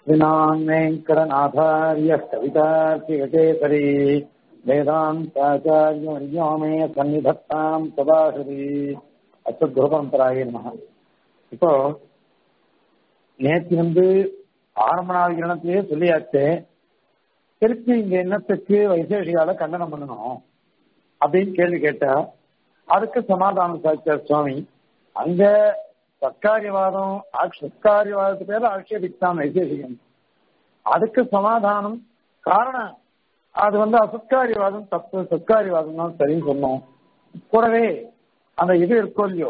विनान् वेङ्कटनाथार्यः कवितार्किककेसरी वेदान्ताचार्यवर्यो मे सन्निधत्ताम् सदाहरि அச்சுத்குருபரம்பராய நமக இப்போ நேற்று வந்து ஆரம்ப நாள் கிரணத்திலேயே சொல்லியாச்சு திருப்பி இங்க என்னத்துக்கு வைசேஷிகால கண்டனம் பண்ணணும் அப்படின்னு கேள்வி கேட்டா அதுக்கு சமாதானம் சாச்சார் சுவாமி அங்க சத்காரியவாதம் சத்காரியவாதத்து பேர ஆட்சேபித்தான் வைசேஷிகன் அதுக்கு சமாதானம் காரணம் அது வந்து அசத்காரியவாதம் தப்பு சத்காரியவாதம் தான் சரின்னு சொன்னோம் கூடவே அந்த இது இருக்கோ இல்லையோ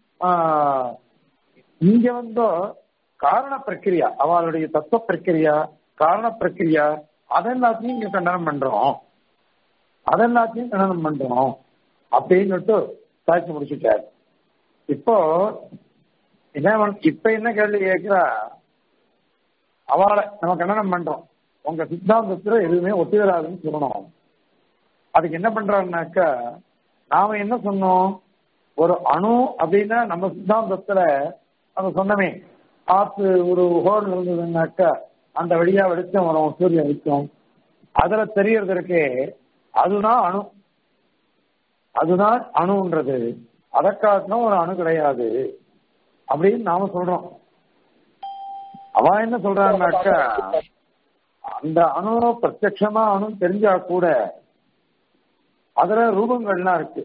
இங்க வந்து காரண பிரக்கிரியா அவளுடைய தத்துவ பிரக்கிரியா காரண பிரக்கிரியா அதெல்லாத்தையும் இங்க கண்டனம் பண்றோம் அதெல்லாத்தையும் கண்டனம் பண்றோம் அப்படின்னுட்டு சாட்சி முடிச்சுட்டார் இப்போ என்ன இப்ப என்ன கேள்வி கேட்கிறா அவளை நம்ம கண்டனம் பண்றோம் உங்க சித்தாந்தத்துல எதுவுமே ஒத்து வராதுன்னு சொல்லணும் அதுக்கு என்ன பண்றாருனாக்கா நாம என்ன சொன்னோம் ஒரு அணு அப்படின்னா நம்ம சித்தாந்தத்துல நம்ம சொன்னமே ஆத்து ஒரு ஹோல் இருந்ததுன்னாக்கா அந்த வழியா வெளிச்சம் வரும் சூரியன் வெளிச்சம் அதுல தெரியறது இருக்கே அதுதான் அணு அதுதான் அணுன்றது அதை காட்டினா ஒரு அணு கிடையாது அப்படின்னு நாம சொல்றோம் அவன் என்ன சொல்றான்னாக்கா அந்த அணு பிரத்யமா அணு தெரிஞ்சா கூட அதுல ரூபங்கள்லாம் இருக்கு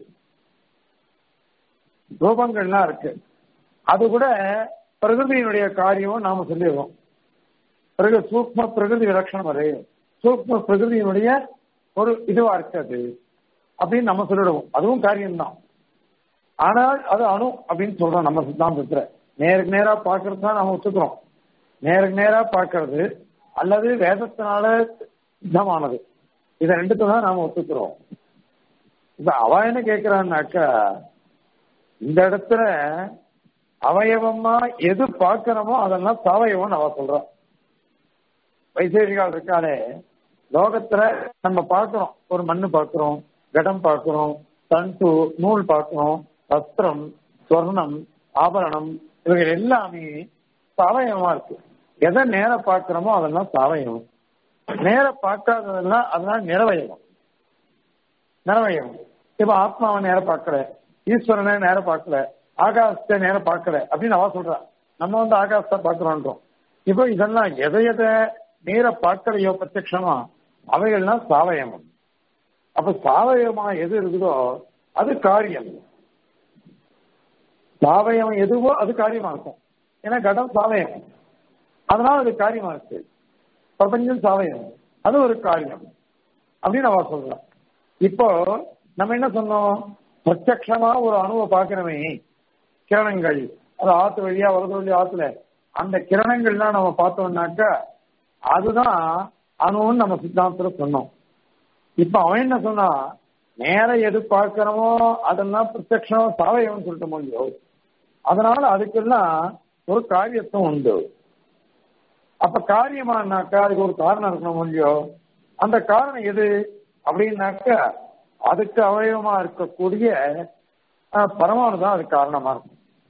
ரூபங்கள்லாம் இருக்கு அது கூட பிரகிருதியினுடைய காரியம் நாம சொல்லிடுறோம் பிறகு சூக்ம பிரகிருதி விலட்சணம் அது சூக்ம பிரகிருதியினுடைய ஒரு இதுவா இருக்காது அப்படின்னு நம்ம சொல்லிடுவோம் அதுவும் காரியம்தான் ஆனால் அது அணு அப்படின்னு சொல்றோம் நம்ம சித்தாந்தத்துல நேருக்கு நேரா பாக்குறது தான் நம்ம ஒத்துக்கிறோம் நேருக்கு நேரா பாக்குறது அல்லது வேதத்தினால சித்தமானது இதை ரெண்டுத்தை தான் நாம ஒத்துக்கிறோம் இப்ப அவ என்ன கேட்கிறான்னாக்கா இந்த இடத்துல அவயவமா எது பார்க்கிறோமோ அதெல்லாம் சாவயவம் அவ சொல்றான் வைசேஷிகால் இருக்காளே லோகத்துல நம்ம பார்க்கிறோம் ஒரு மண்ணு பார்க்கிறோம் கடம் பார்க்கிறோம் தண்டு நூல் பார்க்கிறோம் வஸ்திரம் சொர்ணம் ஆபரணம் இவைகள் எல்லாமே சாவயவமா இருக்கு எதை நேர பார்க்கிறோமோ அதெல்லாம் சாவயவம் நேர பார்க்காததெல்லாம் அதெல்லாம் நிறவயவம் நிறவயவம் இப்ப ஆத்மாவை நேர பார்க்கல ஈஸ்வரனை நேரம் பார்க்கல ஆகாசத்தை நேரம் பார்க்கல அப்படின்னு அவ சொல்றா நம்ம வந்து ஆகாசத்தை பார்க்கிறோன்றோம் இப்போ இதெல்லாம் எதை எதை நேர பார்க்கலையோ பிரத்யமா அவைகள்லாம் சாவயமம் அப்ப சாவயமா எது இருக்குதோ அது காரியம் சாவயம் எதுவோ அது காரியமா இருக்கும் ஏன்னா கடம் சாவயம் அதனால அது காரியமா இருக்கு பிரபஞ்சம் சாவயம் அது ஒரு காரியம் அப்படின்னு அவ சொல்றான் இப்போ நம்ம என்ன சொன்னோம் பிரத்யமா ஒரு அணுவை பார்க்கிறோமே கிரணங்கள் அது ஆத்து வழியா வரது வழியா ஆத்துல அந்த கிரணங்கள்லாம் நம்ம பார்த்தோம்னாக்கா அதுதான் அணுன்னு நம்ம சித்தாந்தத்துல சொன்னோம் இப்ப அவன் என்ன சொன்னா நேர எது பார்க்கிறோமோ அதெல்லாம் பிரத்யமா சாவயம்னு சொல்லிட்டு முடியும் அதனால அதுக்கெல்லாம் ஒரு காரியத்துவம் உண்டு அப்ப காரியமானாக்கா அதுக்கு ஒரு காரணம் இருக்கணும் முடியும் அந்த காரணம் எது அப்படின்னாக்கா அதுக்கு அவயவமா இருக்கக்கூடிய பரமாணு தான் அதுக்கு காரணமா இருக்கும்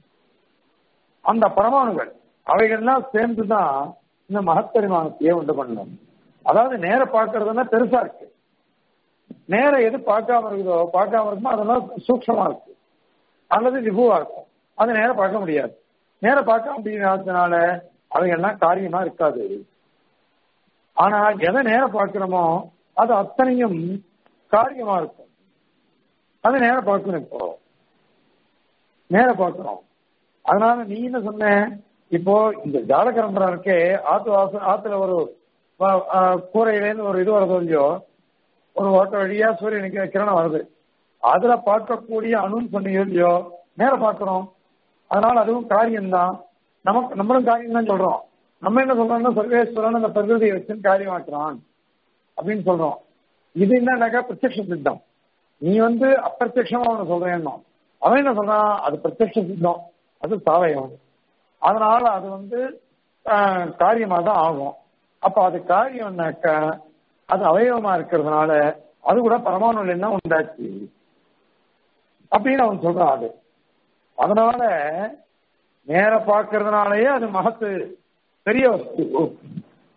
அந்த பரமாணுகள் அவைகள்லாம் சேர்ந்துதான் இந்த மகப்பரிமாணத்தையே உண்டு பண்ணணும் அதாவது நேர பார்க்கறதுன்னா பெருசா இருக்கு நேர எது பார்க்காம இருக்குதோ பார்க்காம இருக்குமோ அதெல்லாம் சூக்ஷமா இருக்கு அல்லது விபுவா இருக்கும் அது நேரம் பார்க்க முடியாது நேரம் பார்க்க முடியாததுனால அவைகள்லாம் காரியமா இருக்காது ஆனா எதை நேரம் பார்க்கிறோமோ அது அத்தனையும் காரியமா இருக்கும் அது நேர பார்க்கணும் இப்போ நேர பார்க்கிறோம் அதனால நீ என்ன சொன்ன இப்போ இந்த ஜாலகரம்பரம் இருக்கே ஆத்து வாச ஆத்துல ஒரு கூரையிலேருந்து ஒரு இது வரதோ இல்லையோ ஒரு ஓட்ட வழியா சூரியனுக்கு கிரணம் வருது அதுல பார்க்கக்கூடிய அணுன்னு சொன்னீங்க இல்லையோ நேர பார்க்கிறோம் அதனால அதுவும் காரியம்தான் நமக்கு நம்மளும் காரியம் தான் சொல்றோம் நம்ம என்ன சொல்றோம்னா சர்வேஸ்வரன் அந்த பிரகிருதியை வச்சுன்னு காரியமாக்குறான் அப்படின்னு சொல்றோம் இது என்னன்னாக்கா பிரத்யக்ஷ சித்தம் நீ வந்து அப்பிரத்யமா அவனை சொல்றேன் அவன் என்ன சொல்றான் அது பிரத்யக்ஷ சித்தம் அது சாவயம் அதனால அது வந்து காரியமா தான் ஆகும் அப்ப அது காரியம்னாக்க அது அவயவமா இருக்கிறதுனால அது கூட பரமாணு என்ன உண்டாச்சு அப்படின்னு அவன் சொல்றான் அது அதனால நேர பார்க்கறதுனாலயே அது மகத்து பெரிய வஸ்து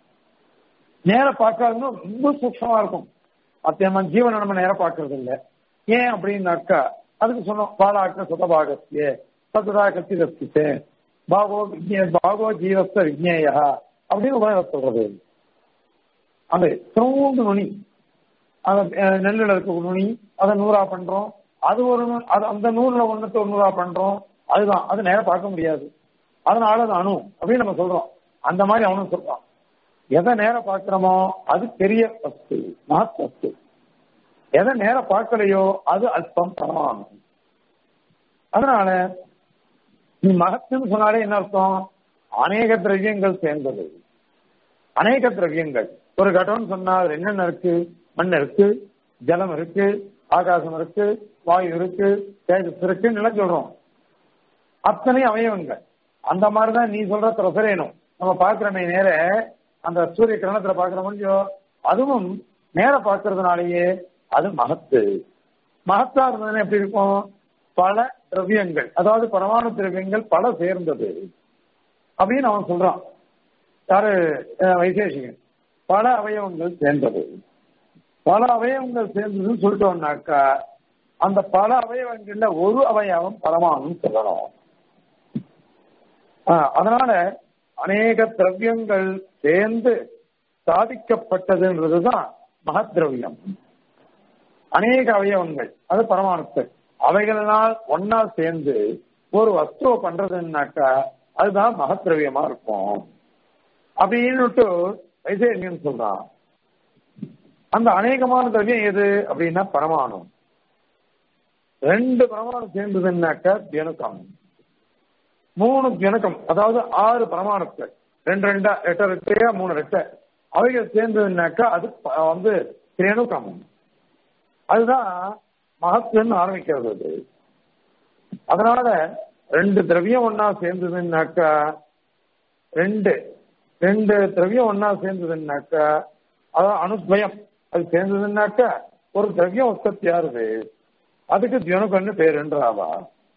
நேர பார்க்காதுன்னு ரொம்ப சூக்ஷமா இருக்கும் அப்ப நம்ம ஜீவனை நம்ம நேர பார்க்கறது இல்லை ஏன் அப்படின்னாக்கா அதுக்கு சொன்னோம் பாலாக்க சுதபாகத்திய சதுதா கத்தி ரசித்து பாகோ விஜய பாகோ ஜீவஸ்த விஜ்ஞேயா அப்படின்னு உபயோகம் சொல்றது அந்த சிறந்த நுனி அந்த அஹ், நெல்லுல இருக்க நுனி அதை நூறா பண்றோம் அது ஒரு நூ- அது அந்த நூறுல ஒண்ணுக்கு ஒரு நூறா பண்றோம் அதுதான் அது நேரம் பார்க்க முடியாது அதனால அது அணு அப்படின்னு நம்ம சொல்றோம் அந்த மாதிரி அவனும் சொல்றான் எதை நேரம் பார்க்கிறோமோ அது பெரிய வஸ்து மகத் வஸ்து எதை நேரம் பார்க்கலையோ அது அல்பம் பரமானு அதனால நீ மகத்துன்னு சொன்னாலே என்ன அர்த்தம் அநேக திரவியங்கள் சேர்ந்தது அநேக திரவியங்கள் ஒரு கடம்னு சொன்னா அதுல என்னென்ன இருக்கு மண் இருக்கு ஜலம் இருக்கு ஆகாசம் இருக்கு வாயு இருக்கு தேஜஸ் இருக்குன்னு எல்லாம் சொல்றோம் அத்தனை அவயவங்கள் அந்த மாதிரிதான் நீ சொல்ற பிரசரேனும் நம்ம பார்க்கிறோமே நேர அந்த சூரிய கிரணத்துல பார்க்கிற முடியும் அதுவும் நேர பார்க்கறதுனாலயே அது மகத்து மகத்தா இருந்ததுன்னா எப்படி இருக்கும் பல திரவியங்கள் அதாவது பரமாணு திரவியங்கள் பல சேர்ந்தது அப்படின்னு அவன் சொல்றான் யாரு அஹ், வைசேஷிகன் பல அவயவங்கள் சேர்ந்தது பல அவயவங்கள் சேர்ந்ததுன்னு சொல்லிட்டோம்னாக்கா அந்த பல அவயவங்கள்ல ஒரு அவயவம் பரமானு சொல்லணும் ஆஹ், அதனால அநேக திரவியங்கள் சேர்ந்து சாதிக்கப்பட்டதுன்றதுதான் மகத்ரவியம் அநேக அவயவங்கள் அது பரமாணுக்கள் அவைகளினால் ஒன்னா சேர்ந்து ஒரு வஸ்துவை பண்றதுன்னாக்கா அதுதான் மகத்ரவியமா இருக்கும் அப்படின்னுட்டு வைசேரியன் சொல்றான் அந்த அநேகமான திரவியம் எது அப்படின்னா பரமாணு ரெண்டு பரமாணு சேர்ந்ததுன்னாக்கா தியனுக்கம் மூணு தியனுக்கம் அதாவது ஆறு பரமாணுக்கள் ரெண்டு ரெண்டா ரெட்டை ரெட்டையா மூணு ரெட்டை அவைகள் சேர்ந்ததுன்னாக்கா அது ப- வந்து திரேணுக்கம் அதுதான் மகத்துன்னு ஆரம்பிக்கிறது அது அதனால ரெண்டு திரவியம் ஒன்னா சேர்ந்ததுன்னாக்கா ரெண்டு ரெண்டு திரவியம் ஒன்னா சேர்ந்ததுன்னாக்கா அதான் அணுத்வயம் அது சேர்ந்ததுன்னாக்கா ஒரு திரவியம் உற்பத்தி ஆறுது அதுக்கு தியனுக்கன்னு பேருன்றாவா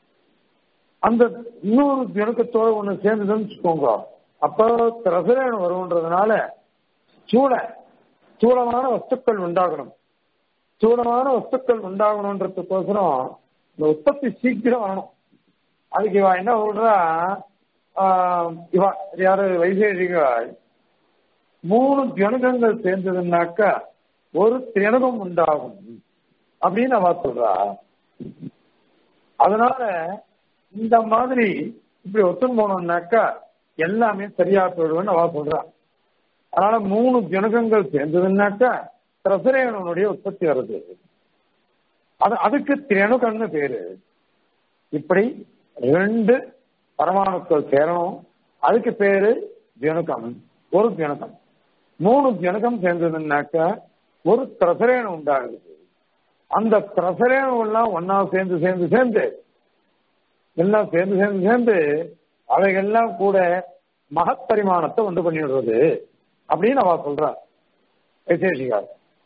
அந்த இன்னொரு தியனுக்கத்தோட ஒண்ணு சேர்ந்ததுன்னு வச்சுக்கோங்க அப்போ ரசரேணம் வரும்ன்றதுனால சூழ சூழமான வஸ்துக்கள் உண்டாகணும் சூழமான வஸ்துக்கள் உண்டாகணுன்றதுக்கோசரம் இந்த உற்பத்தி சீக்கிரம் வரணும் அதுக்கு இவா என்ன சொல்றா ஆஹ், இவா யாரு வைசேஷிகள் மூணு தியனுகங்கள் சேர்ந்ததுன்னாக்கா ஒரு தியனுகம் உண்டாகும் அப்படின்னு அவ சொல்றா அதனால இந்த மாதிரி இப்படி ஒத்துன்னு போனோம்னாக்கா எல்லாமே சரியா போயிடுவேன்னு அவ சொல்றா அதனால மூணு ஜனகங்கள் சேர்ந்ததுன்னாக்கா ரசரேனுடைய உற்பத்தி வருது அது அதுக்கு திரணுகன்னு பேரு இப்படி ரெண்டு பரமாணுக்கள் சேரணும் அதுக்கு பேரு தியனுகம் ஒரு தியனுகம் மூணு தியனுகம் சேர்ந்ததுன்னாக்கா ஒரு திரசரேணு உண்டாகுது அந்த திரசரேணு எல்லாம் ஒன்னா சேர்ந்து சேர்ந்து சேர்ந்து எல்லாம் சேர்ந்து சேர்ந்து சேர்ந்து அவைகள்லாம் கூட மகப்பரிமாணத்தை உண்டு பண்ணிவிடுறது அப்படின்னு அவ சொல்றா வைசேஷிகார்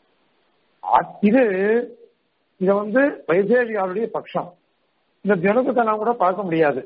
அ- இது இத வந்து வைசேஷிகாருடைய பட்சம் இந்த தினத்தை நாம் கூட பார்க்க முடியாது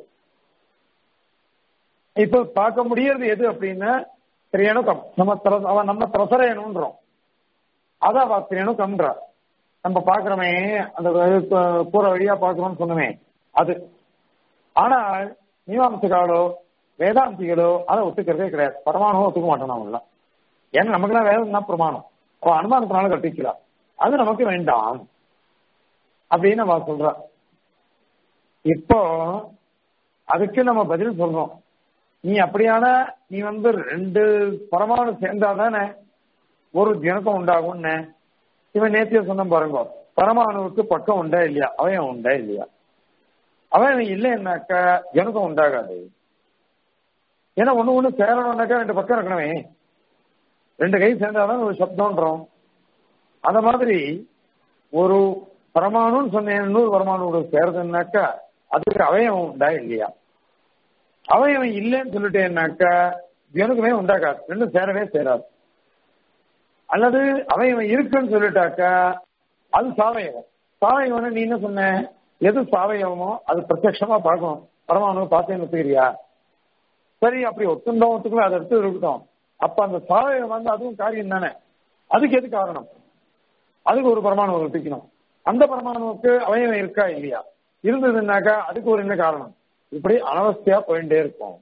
இப்ப பார்க்க முடியறது எது அப்படின்னா திரியணுக்கம் நம்ம திர- அவ நம்ம திரசரேணுன்றோம் அத அவ திரியணுக்கம்ன்றா நம்ம பாக்குறோமே அந்த கு- கூரை வழியா பாக்குறோம்னு சொன்னமே அது ஆனால் மீமாம்சகாலோ வேதாந்திகளோ அதை ஒத்துக்கிறதே கிடையாது பரமானோ ஒத்துக்க மாட்டோம் அவங்களாம் ஏன்னா நமக்குலாம் வேதம் தான் பிரமாணம் அவன் அனுமானத்தினால கட்டிக்கலாம் அது நமக்கு வேண்டாம் அப்படின்னு அவ சொல்றா இப்போ அதுக்கு நம்ம பதில் சொல்றோம் நீ அப்படியான நீ வந்து ரெண்டு பரமாணு சேர்ந்தாதானே ஒரு தினக்கம் உண்டாகும்னு இவன் நேத்திய சொன்ன பாருங்க பரமாணுவுக்கு பக்கம் உண்டா இல்லையா அவன் உண்டா இல்லையா அவன் இல்லைன்னாக்கா ஜனகம் உண்டாகாது ஏன்னா ஒண்ணு ஒண்ணு சேரணும்னாக்கா ரெண்டு பக்கம் இருக்கணுமே ரெண்டு கை சேர்ந்தாதான் ஒரு சப்தம்ன்றோம் அந்த மாதிரி ஒரு பரமாணுன்னு சொன்னேன் இன்னொரு பரமாணு சேருதுன்னாக்கா அதுக்கு அவயம் உண்டா இல்லையா அவயம் இல்லைன்னு சொல்லிட்டேன்னாக்கா ஜனகமே உண்டாகாது ரெண்டும் சேரவே சேராது அல்லது அவயவன் இருக்குன்னு சொல்லிட்டாக்கா அது சாவயவம் சாவயவன நீ என்ன சொன்ன எது சாவயவமோ அது பிரத்யட்சமா பார்க்கணும் பரமாணு பார்த்தேன்னு ஒத்துக்கிறியா சரி அப்படி ஒத்துந்தோம் ஒத்துக்கல அதை எடுத்து இருக்கட்டும் அப்ப அந்த சாவயம் வந்து அதுவும் காரியம் தானே அதுக்கு எது காரணம் அதுக்கு ஒரு பரமாணு கற்பிக்கணும் அந்த பரமாணுவுக்கு அவயவம் இருக்கா இல்லையா இருந்ததுன்னாக்கா அதுக்கு ஒரு என்ன காரணம் இப்படி அனவஸ்தையா போயிட்டே இருக்கும்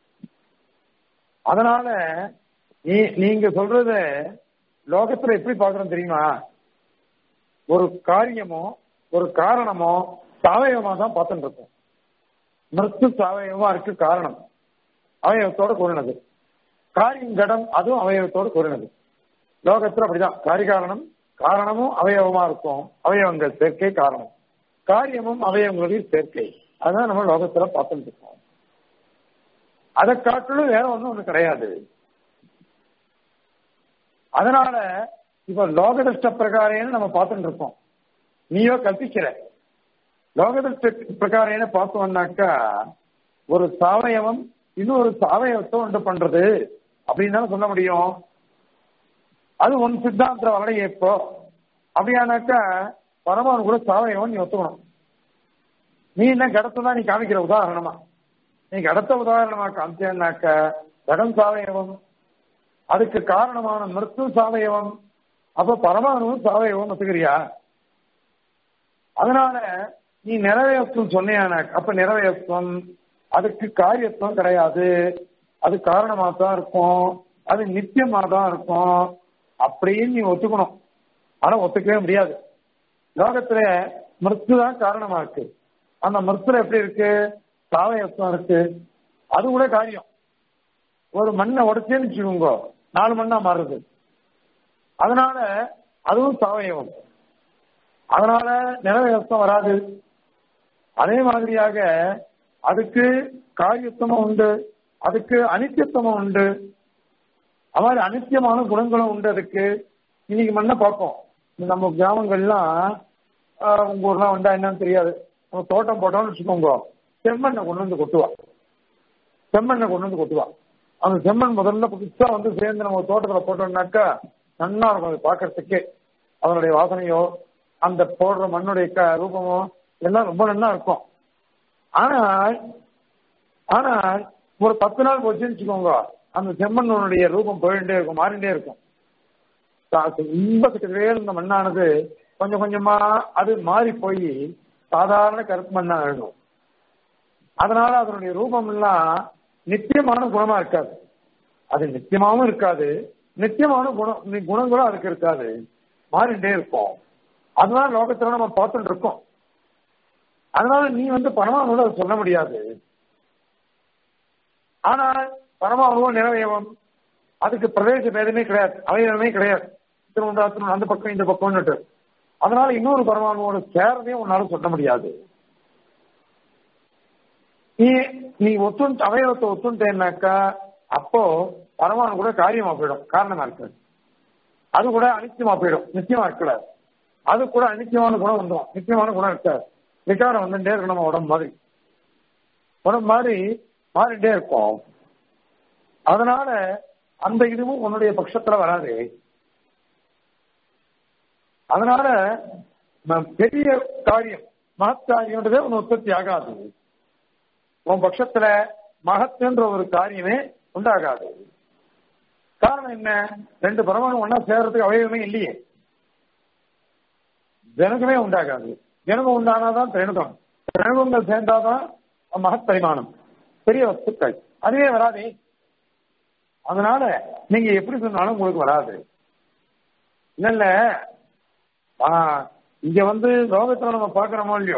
அதனால நீ நீங்க சொல்றத லோகத்துல எப்படி பாக்குறோம் தெரியுமா ஒரு காரியமோ ஒரு காரணமோ சாவயவமா தான் பார்த்துட்டு இருக்கோம் மிருத்து சாவயவமா இருக்கு காரணம் அவயவத்தோட கூறினது காரியம் கடம் அதுவும் அவயவத்தோடு கூறினது லோகத்துல அப்படிதான் காரிகாரணம் காரணமும் அவயவமா இருக்கும் அவயவங்கள் சேர்க்கை காரணம் காரியமும் அவயவங்களின் சேர்க்கை அதான் நம்ம லோகத்துல பார்த்துட்டு இருக்கோம் அதை காட்டிலும் வேற ஒண்ணும் ஒண்ணு கிடையாது அதனால இப்ப லோகதிஷ்ட பிரகாரேன்னு நம்ம பார்த்துட்டு இருக்கோம் நீயோ கற்பிக்கிற லோகதிஷ்ட பிரகாரேன்னு பார்த்தோம்னாக்கா ஒரு சாவயவம் இன்னொரு சாவயவத்தை உண்டு பண்றது அப்படின்னு தானே சொல்ல முடியும் அது உன் சித்தாந்த வரலையே இப்போ அப்படியானாக்கா பரமானு கூட சாவயவன் நீ ஒத்துக்கணும் நீ என்ன கடத்தை தான் நீ காமிக்கிற உதாரணமா நீ கடத்த உதாரணமா காமிச்சேன்னாக்க கடம் சாவயவம் அதுக்கு காரணமான மிருத்து சாவயவம் அப்ப பரமாணுவும் சாவயவம் ஒத்துக்கிறியா அதனால நீ நிறவயத்துவம் சொன்னியானாக்க அப்ப நிறவயத்துவம் அதுக்கு காரியத்துவம் கிடையாது அது காரணமா தான் இருக்கும் அது நித்தியமா தான் இருக்கும் அப்படின்னு நீ ஒத்துக்கணும் ஆனா ஒத்துக்கவே முடியாது லோகத்துல மிருத்து தான் காரணமா இருக்கு அந்த மிருத்துல எப்படி இருக்கு சாவயத்துவம் இருக்கு அது கூட காரியம் ஒரு மண்ணை உடைச்சேன்னு வச்சுக்கோங்க நாலு மண்ணா மாறுது அதனால அதுவும் சாவயவம் அதனால நிலவயத்தம் வராது அதே மாதிரியாக அதுக்கு காரியத்துவமும் உண்டு அதுக்கு அனித்தியத்துவமும் உண்டு அது மாதிரி அனித்தியமான குணங்களும் உண்டு அதுக்கு இன்னைக்கு மண்ணை பார்ப்போம் நம்ம கிராமங்கள்லாம் உங்க ஊர்லாம் வந்தா என்னன்னு தெரியாது நம்ம தோட்டம் போட்டோம்னு வச்சுக்கோங்க செம்மண்ணை கொண்டு வந்து கொட்டுவா செம்மண்ணை கொண்டு வந்து கொட்டுவா அந்த செம்மண் முதல்ல புதுசா வந்து சேர்ந்து நம்ம தோட்டத்துல போட்டோம்னாக்கா நன்னா இருக்கும் அது பாக்குறதுக்கே அதனுடைய வாசனையோ அந்த போடுற மண்ணுடைய க ரூபமோ எல்லாம் ரொம்ப நல்லா இருக்கும் ஆனால் ஆனால் ஒரு பத்து நாள் போச்சுன்னு வச்சுக்கோங்க அந்த செம்மண்ணுடைய ரூபம் போயிட்டே இருக்கும் மாறிண்டே இருக்கும் ரொம்ப கிட்டவே இருந்த மண்ணானது கொஞ்சம் கொஞ்சமா அது மாறி போய் சாதாரண கருப்பு மண்ணா ஆயிடும் அதனால அதனுடைய ரூபம் எல்லாம் நித்தியமான குணமா இருக்காது அது நித்தியமாவும் இருக்காது நித்தியமான குணம் குணங்களும் அதுக்கு இருக்காது மாறிண்டே இருக்கும் அதுதான் லோகத்துல நம்ம பார்த்துட்டு இருக்கோம் அதனால நீ வந்து பரமாணுவோட அதை சொல்ல முடியாது ஆனால் பரமாணுவும் நிறவயவம் அதுக்கு பிரதேச பேதமே கிடையாது அவயவமே கிடையாது திருவந்தாத்திரம் அந்த பக்கம் இந்த பக்கம்னுட்டு அதனால இன்னொரு பரமாணுவோட சேரதையும் உன்னால சொல்ல முடியாது நீ நீ ஒத்துண்டு அவயவத்தை ஒத்துட்டேன்னாக்கா அப்போ பரமாணு கூட காரியமா போயிடும் காரணமா இருக்காது அது கூட அனித்தியமா போயிடும் நிச்சயமா இருக்காது அது கூட அனித்தியமான குணம் வந்துடும் நிச்சயமான குணம் இருக்காது விகாரம் வந்துட்டே இருக்கு நம்ம உடம்பு மாதிரி உடம்பு மாதிரி மாறிட்டே இருக்கும் அதனால அந்த இதுவும் உன்னுடைய பட்சத்துல வராது அதனால பெரிய காரியம் மகத்காரியம்ன்றதே உன் உற்பத்தி ஆகாது உன் பட்சத்துல மகத்துன்ற ஒரு காரியமே உண்டாகாது காரணம் என்ன ரெண்டு பரமாணு ஒன்னா சேர்றதுக்கு அவயவமே இல்லையே ஜனகமே உண்டாகாது ஜனகம் உண்டானாதான் திரணுகம் திரணுகங்கள் சேர்ந்தாதான் மகத் பரிமாணம் பெரிய வஸ்துக்கள் அதுவே வராதே அதனால நீங்க எப்படி சொன்னாலும் உங்களுக்கு வராது இல்ல இல்ல இங்க வந்து லோகத்துல நம்ம பாக்குறோமோ இல்லையோ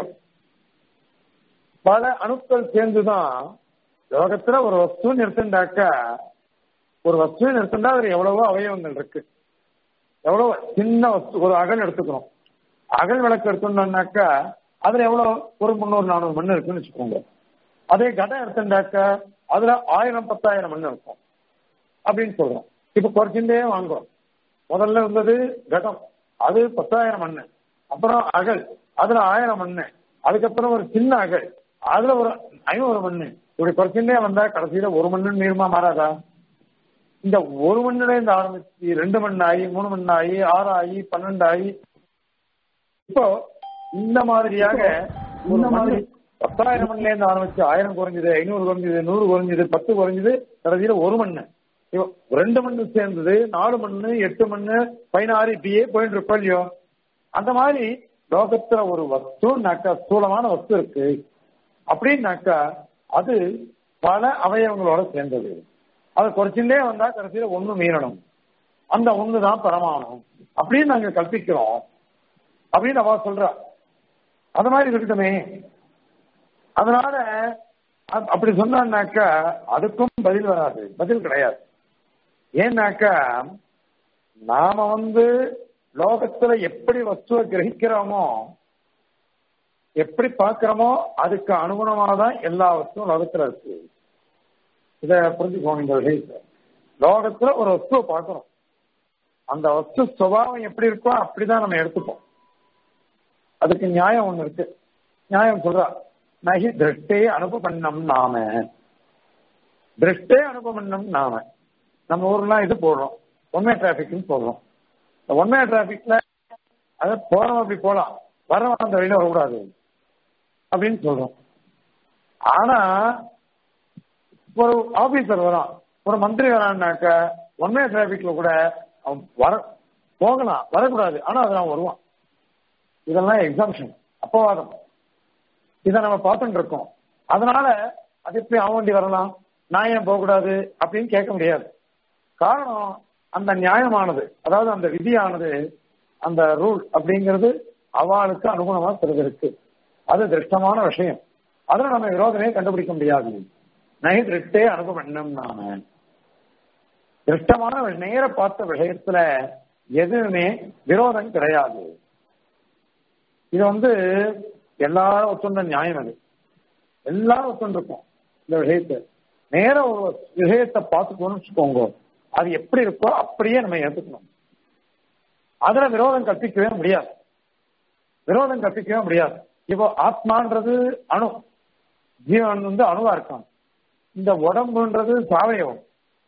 பல அணுக்கள் சேர்ந்துதான் லோகத்துல ஒரு வஸ்து நிறுத்திண்டாக்கா ஒரு வஸ்துவை நிறுத்திண்டா அதுல எவ்வளவோ அவயவங்கள் இருக்கு எவ்வளவு சின்ன வஸ்து ஒரு அகல் எடுத்துக்கிறோம் அகல் விளக்கு எடுத்தோம்னாக்கா அதுல எவ்வளவு ஒரு முந்நூறு நானூறு மண் இருக்குன்னு வச்சுக்கோங்க அதே கடம் எடுத்துட்டாக்கா அதுல ஆயிரம் பத்தாயிரம் மண் இருக்கும் அப்படின்னு சொல்றோம் இப்ப குறைச்சுட்டே வாங்குறோம் முதல்ல இருந்தது கடம் அது பத்தாயிரம் மண் அப்புறம் அகல் அதுல ஆயிரம் மண் அதுக்கப்புறம் ஒரு சின்ன அகல் அதுல ஒரு ஐநூறு மண் இப்படி குறைச்சுட்டே வந்தா கடைசியில ஒரு மண்ணு நீளமா மாறாதா இந்த ஒரு மண்ணுல இருந்து ஆரம்பிச்சு ரெண்டு மண் ஆகி மூணு மண் ஆகி ஆறு ஆகி பன்னெண்டு ஆகி இப்போ இந்த மாதிரியாக இந்த மாதிரி பத்தாயிரம் மண்ல இருந்து ஆரம்பிச்சு ஆயிரம் குறைஞ்சது ஐநூறு குறைஞ்சது நூறு குறைஞ்சது பத்து குறைஞ்சது கடைசியில ஒரு மண்ணு இவ- ரெண்டு மண்ணு சேர்ந்தது நாலு மண்ணு எட்டு மண்ணு பதினாறு இப்படியே போயிட்டு இருக்கோம் இல்லையோ அந்த மாதிரி லோகத்துல ஒரு வஸ்துனாக்கா ஸ்தூலமான வஸ்து இருக்கு அப்படின்னாக்கா அது பல அவயவங்களோட சேர்ந்தது அதை குறைச்சுட்டே வந்தா கடைசியில ஒண்ணு மீறணும் அந்த ஒண்ணு தான் பரமாணும் அப்படின்னு நாங்க கல்பிக்கிறோம் அப்படின்னு அவ சொல்றா அது மாதிரி இருக்கட்டுமே அதனால அ- அப்படி சொன்னான்னாக்கா அதுக்கும் பதில் வராது பதில் கிடையாது ஏன்னாக்கா நாம வந்து லோகத்துல எப்படி வஸ்துவை கிரகிக்கிறோமோ எப்படி பார்க்கிறோமோ அதுக்கு அனுகுணமாக தான் எல்லா வஸ்துவும் லோகத்துல இருக்கு இத புரிஞ்சுக்கோங்க இந்த விஷயத்தை லோகத்துல ஒரு வஸ்துவை பார்க்கிறோம் அந்த வஸ்து சுபாவம் எப்படி இருக்கோ அப்படிதான் நம்ம எடுத்துப்போம் அதுக்கு நியாயம் ஒண்ணு இருக்கு நியாயம் சொல்றா நகி திருஷ்டே அனுபவண்ணம் நாம திருஷ்டே அனுபவண்ணம் நாம நம்ம ஊர்லாம் இது போடுறோம் ஒன்மே டிராபிக்னு போடுறோம் இந்த ஒன்மே டிராபிக்ல அது போறவன் அப்படி போலாம் வரவன் அந்த வழியில வரக்கூடாது அப்படின்னு சொல்றோம் ஆனா ஒரு ஆபீசர் வரான் ஒரு மந்திரி வரான்னாக்க ஒன்மே டிராபிக்ல கூட அவன் வர போகலாம் வரக்கூடாது ஆனா அதெல்லாம் வருவான் இதெல்லாம் எக்ஸாம்ஷன் அப்பவாதம் இதை நம்ம பார்த்துட்டு இருக்கோம் அதனால அது எப்படி அவன் வண்டி வரலாம் நான் ஏன் போகக்கூடாது அப்படின்னு கேட்க முடியாது காரணம் அந்த நியாயமானது அதாவது அந்த விதியானது அந்த ரூல் அப்படிங்கிறது அவளுக்கு அனுகுணமா சிலது இருக்கு அது திருஷ்டமான விஷயம் அதுல நம்ம விரோதமே கண்டுபிடிக்க முடியாது நகை திருஷ்டே அனுபவம் நாம திருஷ்டமான விஷ- நேர பார்த்த விஷயத்துல எதுவுமே விரோதம் கிடையாது இது வந்து எல்லாரும் ஒத்துண்ட நியாயம் அது எல்லாரும் ஒத்துண்டிருக்கும் இந்த விஷயத்தை நேர ஒரு விஷயத்தை பார்த்துக்கணும்னு வச்சுக்கோங்க அது எப்படி இருக்கோ அப்படியே நம்ம ஏத்துக்கணும் அதுல விரோதம் கற்பிக்கவே முடியாது விரோதம் கற்பிக்கவே முடியாது இப்போ ஆத்மான்றது அணு ஜீவன் வந்து அணுவா இருக்கான் இந்த உடம்புன்றது சாவயவம்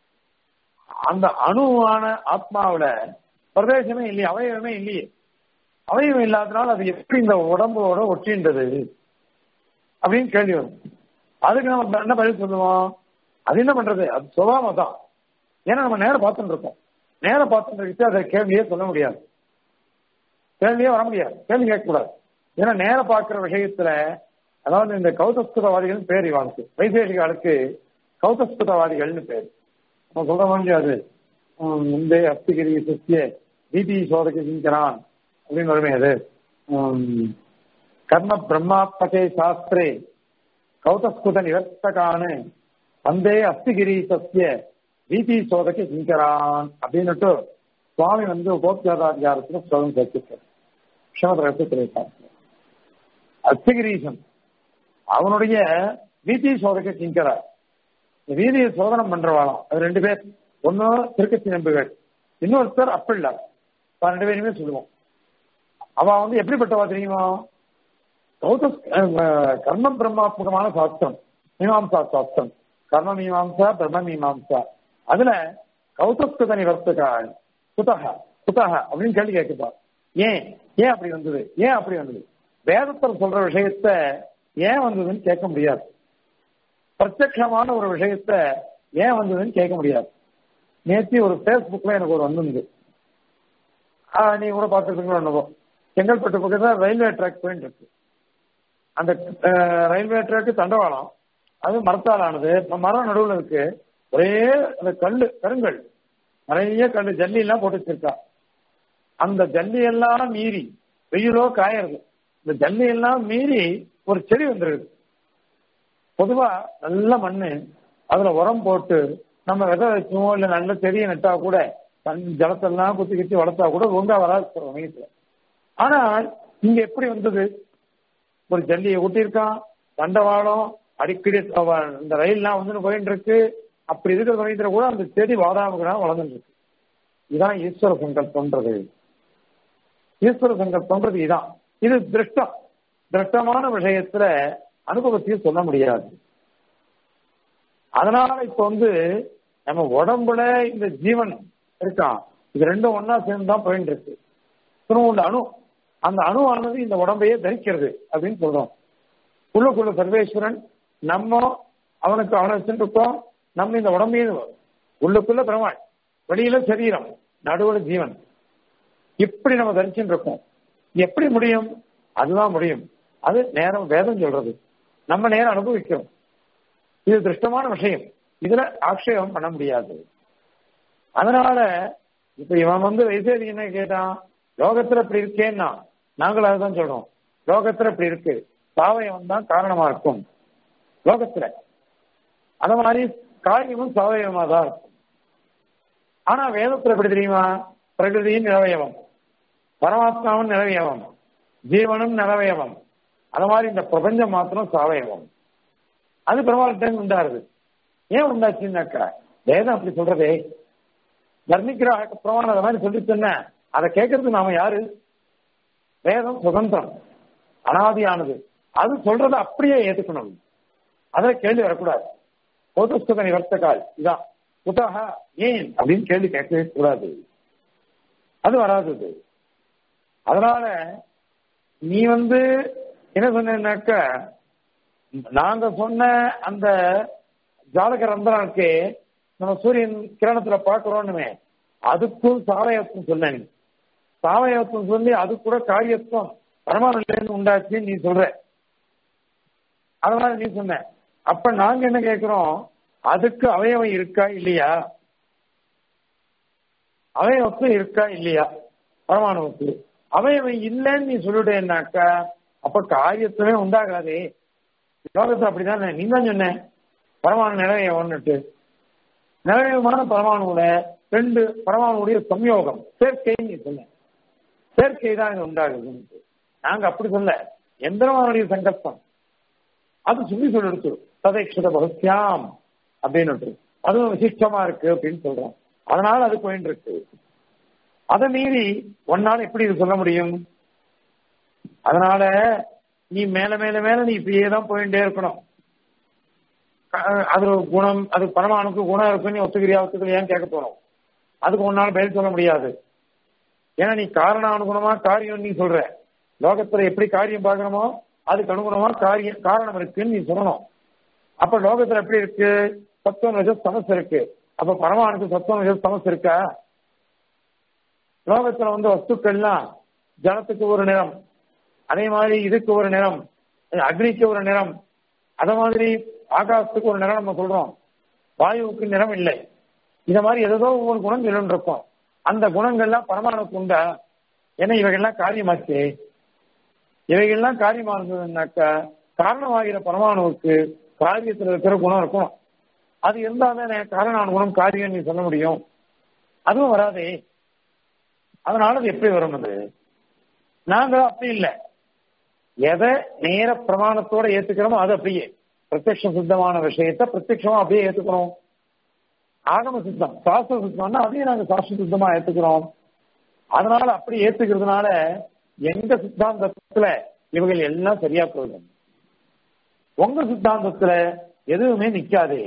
அந்த அணுவான ஆத்மாவுல பிரதேசமே இல்லையே அவயவமே இல்லையே அவயவம் இல்லாதனால அது எப்படி இந்த உடம்போட ஒற்றின்றது அப்படின்னு கேள்வி வரும் அதுக்கு நம்ம என்ன பதில் சொல்லுவோம் அது என்ன பண்றது அது சுபாவம் தான் ஏன்னா நம்ம நேரம் பார்த்துட்டு இருக்கோம் நேரம் பார்த்துட்டு இருக்கு அதை கேள்வியே சொல்ல முடியாது கேள்வியே வர முடியாது கேள்வி கேட்கக்கூடாது ஏன்னா நேரம் பார்க்கிற விஷயத்துல அதாவது இந்த கௌதஸ்குதவாதிகள் பேர் இவாளுக்கு வைசேஷிகாளுக்கு கௌதஸ்குதவாதிகள்னு பேர் நம்ம சொல்ற மாதிரி அது உம், இந்த அஸ்திகிரி சத்திய பிபி சோதக சிங்கரான் அப்படின்னு வருமே அது உம், கர்ம பிரம்மாத்மகே சாஸ்திரே கௌதஸ்குத நிவர்த்தகானு வந்தே அஸ்திகிரி சத்திய பிபி சோதக சிங்கரான் அப்படின்னுட்டு சுவாமி வந்து உபோத்காராதிகாரத்துல ஸ்லோகம் சேர்த்திருக்கார் க்ஷமதரத்தை தெரிவித்தார் அஸ்திகிரீசன் அவனுடைய வீதி சோதக கிங்கரார் இந்த வீதியை சோதனம் பண்றவாளாம் அது ரெண்டு பேர் ஒன்னு திருக்கச்சி நம்புகள் இன்னொருத்தர் அப்பிள்ளார் இப்ப ரெண்டு பேருமே சொல்லுவோம் அவ வந்து எப்படிப்பட்டவா தெரியுமா கௌத கர்ம பிரம்மாத்மகமான சாஸ்திரம் மீமாம்சா சாஸ்திரம் கர்ம மீமாம்சா பிரம்ம மீமாம்சா அதுல கௌதஸ்குத நிவர்த்தகாள் குதக குதக அப்படின்னு கேள்வி கேட்குப்பா ஏன் ஏன் அப்படி வந்தது ஏன் அப்படி வந்தது வேதத்தில் சொல்ற விஷயத்த ஏன் வந்ததுன்னு கேட்க முடியாது பிரத்யட்சமான ஒரு விஷயத்த ஏன் வந்ததுன்னு கேட்க முடியாது நேத்தி ஒரு ஃபேஸ்புக்ல எனக்கு ஒரு வந்திருந்து ஆஹ் நீ கூட பார்த்துருக்கீங்களோ என்னவோ செங்கல்பட்டு பக்கத்துல ரயில்வே ட்ராக் போயிட்டு இருக்கு அந்த அஹ், ரயில்வே ட்ராக் தண்டவாளம் அது மரத்தால் ஆனது ம- மரம் நடுவுல இருக்கு ஒரே அந்த கல்லு கருங்கல் நிறைய கல்லு ஜல்லி எல்லாம் போட்டு வச்சிருக்கா அந்த ஜல்லி எல்லாம் மீறி வெயிலோ காயறது இந்த ஜல்லி எல்லாம் மீறி ஒரு செடி வந்துருது பொதுவா நல்ல மண்ணு அதுல உரம் போட்டு நம்ம விதை வச்சோம் இல்ல நல்ல செடியை நட்டா கூட தன் ஜலத்தெல்லாம் குத்தி குத்தி வளர்த்தா கூட ஒழுங்கா வராது சொல்றோம் வீட்டுல ஆனால் இங்க எப்படி வந்தது ஒரு ஜல்லியை ஊட்டியிருக்கான் தண்டவாளம் அடிக்கடி அவ- இந்த ரயில்லாம் வந்து போயிட்டு இருக்கு அப்படி இருக்கிற சமயத்துல கூட அந்த செடி வாதாமுகனா வளர்ந்துட்டு இருக்கு இதான் ஈஸ்வர சங்கல்பம்ன்றது ஈஸ்வர சங்கல்பம்ன்றது இதான் இது திருஷ்டம் திருஷ்டமான விஷயத்துல அனுபவத்தையும் சொல்ல முடியாது அதனால இப்ப வந்து நம்ம உடம்புல இந்த ஜீவன் இருக்கான் இது ரெண்டும் ஒன்னா சேர்ந்து தான் போயிட்டு இருக்கு திரும்ப அணு அந்த அணுவானது இந்த உடம்பையே தரிக்கிறது அப்படின்னு சொல்றோம் உள்ளுக்குள்ள சர்வேஸ்வரன் நம்ம அவனுக்கு அவனை வச்சுட்டு இருக்கோம் நம்ம இந்த உடம்பையும் உள்ளுக்குள்ள பெருமாள் வெளியில சரீரம் நடுவுல ஜீவன் இப்படி நம்ம தரிச்சுட்டு இருக்கோம் எப்படி முடியும் அதுதான் முடியும் அது நேரம் வேதம் சொல்றது நம்ம நேரம் அனுபவிக்கிறோம் இது திருஷ்டமான விஷயம் இதுல ஆக்ஷேபம் பண்ண முடியாது அதனால இப்ப இவன் வந்து வைசேரி என்ன கேட்டான் லோகத்துல இப்படி இருக்கேன்னா நாங்களும் அதுதான் சொல்றோம் லோகத்துல இப்படி இருக்கு சாவயம் தான் காரணமா இருக்கும் லோகத்துல அந்த மாதிரி காரியமும் சாவயமா தான் இருக்கும் ஆனா வேதத்துல எப்படி தெரியுமா பிரகிருதியும் நிறவயவம் பரமாத்மாவும் நிறவயவம் ஜீவனும் நிறவயவம் அது மாதிரி இந்த பிரபஞ்சம் மாத்திரம் சாவயவம் அது பெருமாள்கிட்ட உண்டாருது ஏன் உண்டாச்சுன்னாக்கா வேதம் அப்படி சொல்றதே வர்ணிக்கிற பிரமாணம் அதை மாதிரி சொல்லிச்சுன்னா அதை கேட்கறதுக்கு நாம யாரு வேதம் சுதந்திரம் அனாதியானது அது சொல்றதை அப்படியே ஏத்துக்கணும் அதை கேள்வி வரக்கூடாது பொதுஸ்தக நிவர்த்தகால் இதான் புத்தக ஏன் அப்படின்னு கேள்வி கேட்கவே கூடாது அது வராது அதனால நீ வந்து என்ன சொன்னாக்க நாங்க சொன்ன அந்த ஜாதக ரந்தனம் இருக்கே நம்ம சூரியன் கிரணத்துல பாக்குறோம்னுமே அதுக்கும் சாவயத்துவம் சொன்ன நீ சாவயத்துவம் சொல்லி அது கூட காரியத்துவம் பரமானு உண்டாச்சுன்னு நீ சொல்ற அதனால நீ சொன்ன அப்ப நாங்க என்ன கேட்கிறோம் அதுக்கு அவயவம் இருக்கா இல்லையா அவயவத்தும் இருக்கா இல்லையா பரமாணுவுக்கு அவயவம் இல்லைன்னு நீ சொல்லிட்டேன்னாக்கா அப்ப காரியத்துவே உண்டாகாதே லோகத்தை அப்படிதான் நீ தான் சொன்ன பரமாணு நிலையவன்னுட்டு நிலையமான பரமாணுல ரெண்டு பரமாணுடைய சம்யோகம் சேர்க்கை நீ சொன்ன சேர்க்கை தான் இங்க உண்டாகுது நாங்க அப்படி சொல்ல எந்திரமானுடைய சங்கல்பம் அது சொல்லி சொல்லிடுச்சு ததைக்ஷத பகத்யாம் அப்படின்னு அதுவும் விசிஷ்டமா இருக்கு அப்படின்னு சொல்றோம் அதனால அது போயிட்டு இருக்கு அதை மீறி ஒன்னால எப்படி இது சொல்ல முடியும் அதனால நீ மேல மேல மேல நீ இப்படியே தான் போயிட்டே இருக்கணும் அது ஒரு குணம் அது பரமானுக்கு குணம் இருக்குன்னு நீ ஒத்துக்கிறியா ஒத்துக்கலையான்னு கேட்க போறோம் அதுக்கு ஒன்னால பதில் சொல்ல முடியாது ஏன்னா நீ காரண அனுகுணமா காரியம் நீ சொல்ற லோகத்துல எப்படி காரியம் பார்க்கணுமோ அதுக்கு அனுகுணமா காரியம் காரணம் இருக்குன்னு நீ சொல்லணும் அப்ப லோகத்துல எப்படி இருக்கு சத்துவம் நிஜ சமஸ் இருக்கு அப்ப பரமானுக்கு சத்துவம் நிஜ சமஸ் இருக்கா லோகத்துல வந்து வஸ்துக்கள்லாம் ஜலத்துக்கு ஒரு நிறம் அதே மாதிரி இதுக்கு ஒரு நிறம் அக்னிக்கு ஒரு நிறம் அத மாதிரி ஆகாசத்துக்கு ஒரு நிறம் நம்ம சொல்றோம் வாயுவுக்கு நிறம் இல்லை இந்த மாதிரி ஏதோ ஒவ்வொரு குணம் சொல்லிட்டு இருக்கோம் அந்த குணங்கள்லாம் பரமானுக்கு உண்டா ஏன்னா இவைகள்லாம் காரியமாச்சு இவைகள்லாம் காரியமா இருந்ததுன்னாக்கா காரணமாகிற பரமாணுவுக்கு காரியத்தில் இருக்கிற குணம் இருக்கும் அது இருந்தால் காரணமான குணம் காரியம் நீ சொல்ல முடியும் அதுவும் வராதே அதனால அது எப்படி வரும் அது நாங்க அப்படி இல்லை எதை நேர பிரமாணத்தோட ஏத்துக்கிறோமோ அது அப்படியே பிரத்யக்ஷ சித்தமான விஷயத்த பிரத்யட்சமா அப்படியே ஏத்துக்கிறோம் ஆகம சித்தம் சாஸ்திர சித்தம்னா அதையும் நாங்க சாஸ்திர சித்தமா ஏத்துக்கிறோம் அதனால அப்படி ஏத்துக்கிறதுனால எங்க சித்தாந்தத்துல இவர்கள் எல்லாம் சரியா போயிடும் உங்க சித்தாந்தத்துல எதுவுமே நிக்காதே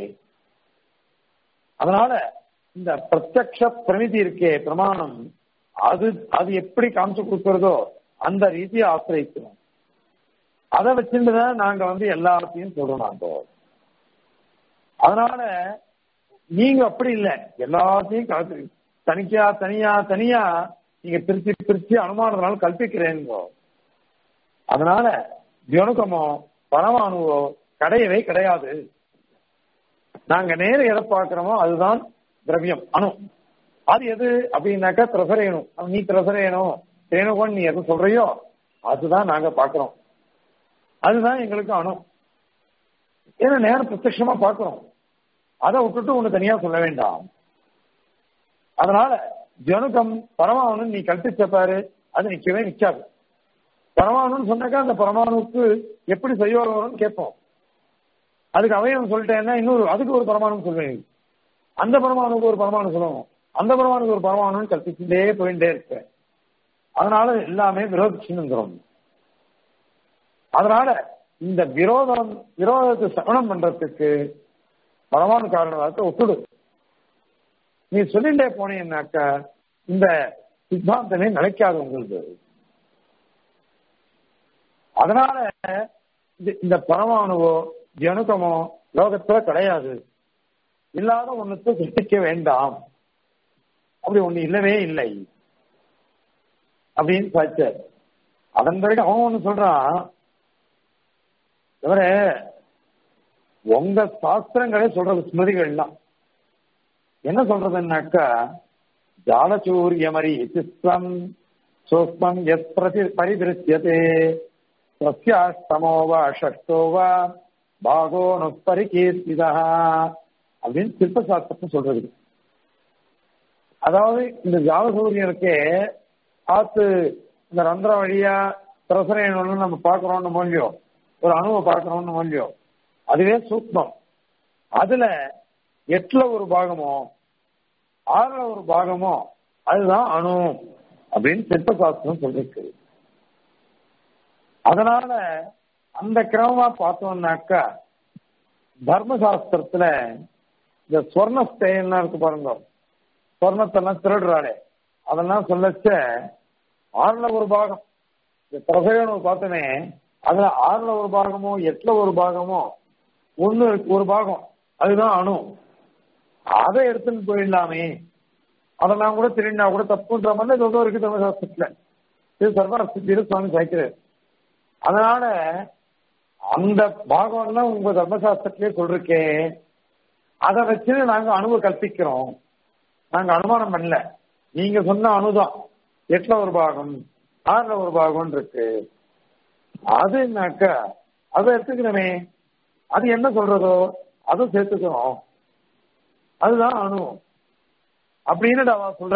அதனால இந்த பிரத்யக்ஷ பிரமிதி இருக்கே பிரமாணம் அது அது எப்படி காமிச்சு கொடுக்கறதோ அந்த ரீதியை ஆசிரியக்கிறோம் அதை வச்சுட்டுதான் நாங்க வந்து எல்லாத்தையும் சொல்றோம் நாங்க அதனால நீங்க அப்படி இல்லை எல்லாத்தையும் கலத்து தனிக்கா தனியா தனியா நீங்க பிரிச்சு பிரிச்சு அனுமானத்தினால கல்பிக்கிறேங்க அதனால தியனுக்கமோ பரமாணுவோ கிடையவே கிடையாது நாங்க நேர எதை பார்க்கிறோமோ அதுதான் திரவியம் அணு அது எது அப்படின்னாக்கா திரசரேணும் நீ திரசரேணும் ரேணுகோன்னு நீ எது சொல்றியோ அதுதான் நாங்க பாக்குறோம் அதுதான் எங்களுக்கு அணு ஏன்னா நேரம் பிரத்யமா பார்க்கிறோம் அதை விட்டுட்டு ஒண்ணு தனியா சொல்ல வேண்டாம் அதனால ஜனுக்கம் பரமாணு நீ கல்பிச்ச பாரு அது நிக்கவே நிக்காது பரமாணுன்னு சொன்னாக்கா அந்த பரமாணுக்கு எப்படி செய்யோகம் வரும்னு கேட்போம் அதுக்கு அவயம் சொல்லிட்டேன்னா இன்னொரு அதுக்கு ஒரு பரமாணு சொல்லுவேன் அந்த பரமாணுக்கு ஒரு பரமாணு சொல்லணும் அந்த பரமாணுக்கு ஒரு பரமாணுன்னு கற்பிச்சுட்டே போயிட்டே இருக்க அதனால எல்லாமே விரோதிச்சுங்கிறோம் அதனால இந்த விரோதம் விரோதத்தை சமணம் பண்றதுக்கு பரமாணு காரணத்தை ஒத்துடு நீ சொல்லிட்டே போனீங்கன்னாக்கா இந்த சித்தாந்தமே நிலைக்காது உங்களுக்கு அதனால இந்த பரமாணுவோ ஜனுக்கமோ லோகத்துல கிடையாது இல்லாத ஒண்ணுத்தை சிருஷ்டிக்க வேண்டாம் அப்படி ஒண்ணு இல்லவே இல்லை அப்படின்னு சாச்சார் அதன் பிறகு அவன் ஒண்ணு சொல்றான் இவரே உங்க சாஸ்திரங்களே சொல்றது ஸ்மிருதிகள்லாம் என்ன சொல்றதுன்னாக்கா ஜாலச்சூரியமரி சிஸ்வம் சூக்மம் எத் பிரதி பரிதிருத்தியதே சஸ்யாஷ்டமோ வா ஷஷ்டோ வா பாகோ நுப்பரிகீர்த்திதா அப்படின்னு சிற்பசாஸ்திரத்தை சொல்றது அதாவது இந்த ஜாலசூரியனுக்கே ஆத்து இந்த ரந்திர வழியா பிரசரையணும்னு நம்ம பார்க்கிறோம்னு மொழியோ ஒரு அணுவை பார்க்கிறோம்னு மொழியோ அதுவே சூக்மம் அதுல எட்டுல ஒரு பாகமோ ஆறுல ஒரு பாகமோ அதுதான் அணு அப்படின்னு சிற்பசாஸ்திரம் சொல்லிருக்கு அதனால அந்த கிரமமா பார்த்தோம்னாக்கா தர்மசாஸ்திரத்துல இந்த ஸ்வர்ண ஸ்தேயம்லாம் இருக்கு பாருங்க ஸ்வர்ணத்தெல்லாம் திருடுறாளே அதெல்லாம் சொல்லச்ச ஆறுல ஒரு பாகம் இந்த பிரசையனு பார்த்தோமே அதுல ஆறுல ஒரு பாகமோ எட்டுல ஒரு பாகமோ ஒண்ணு இருக்கு ஒரு பாகம் அதுதான் அணு அதை எடுத்துன்னு போயிடலாமே அதெல்லாம் கூட திருடினா கூட தப்புன்ற மாதிரி ஏதோ இருக்கு தர்மசாஸ்திரத்துல இது சர்வரஸ்தியில சுவாமி சாய்க்கிறார் அதனால அந்த பாகம்லாம் உங்க தர்மசாஸ்திரத்திலே சொல்றக்கே அதை வச்சு நாங்க அணுவை கற்பிக்கிறோம் நாங்க அனுமானம் பண்ணல நீங்க சொன்ன அணுதான் எட்டுல ஒரு பாகம் ஆறுல ஒரு பாகம் இருக்கு அது என்னக்கா அதை எடுத்துக்கிறோமே அது என்ன சொல்றதோ அதை சேர்த்துக்கிறோம் அதுதான் அணு அப்படின்னு அவ சொல்ற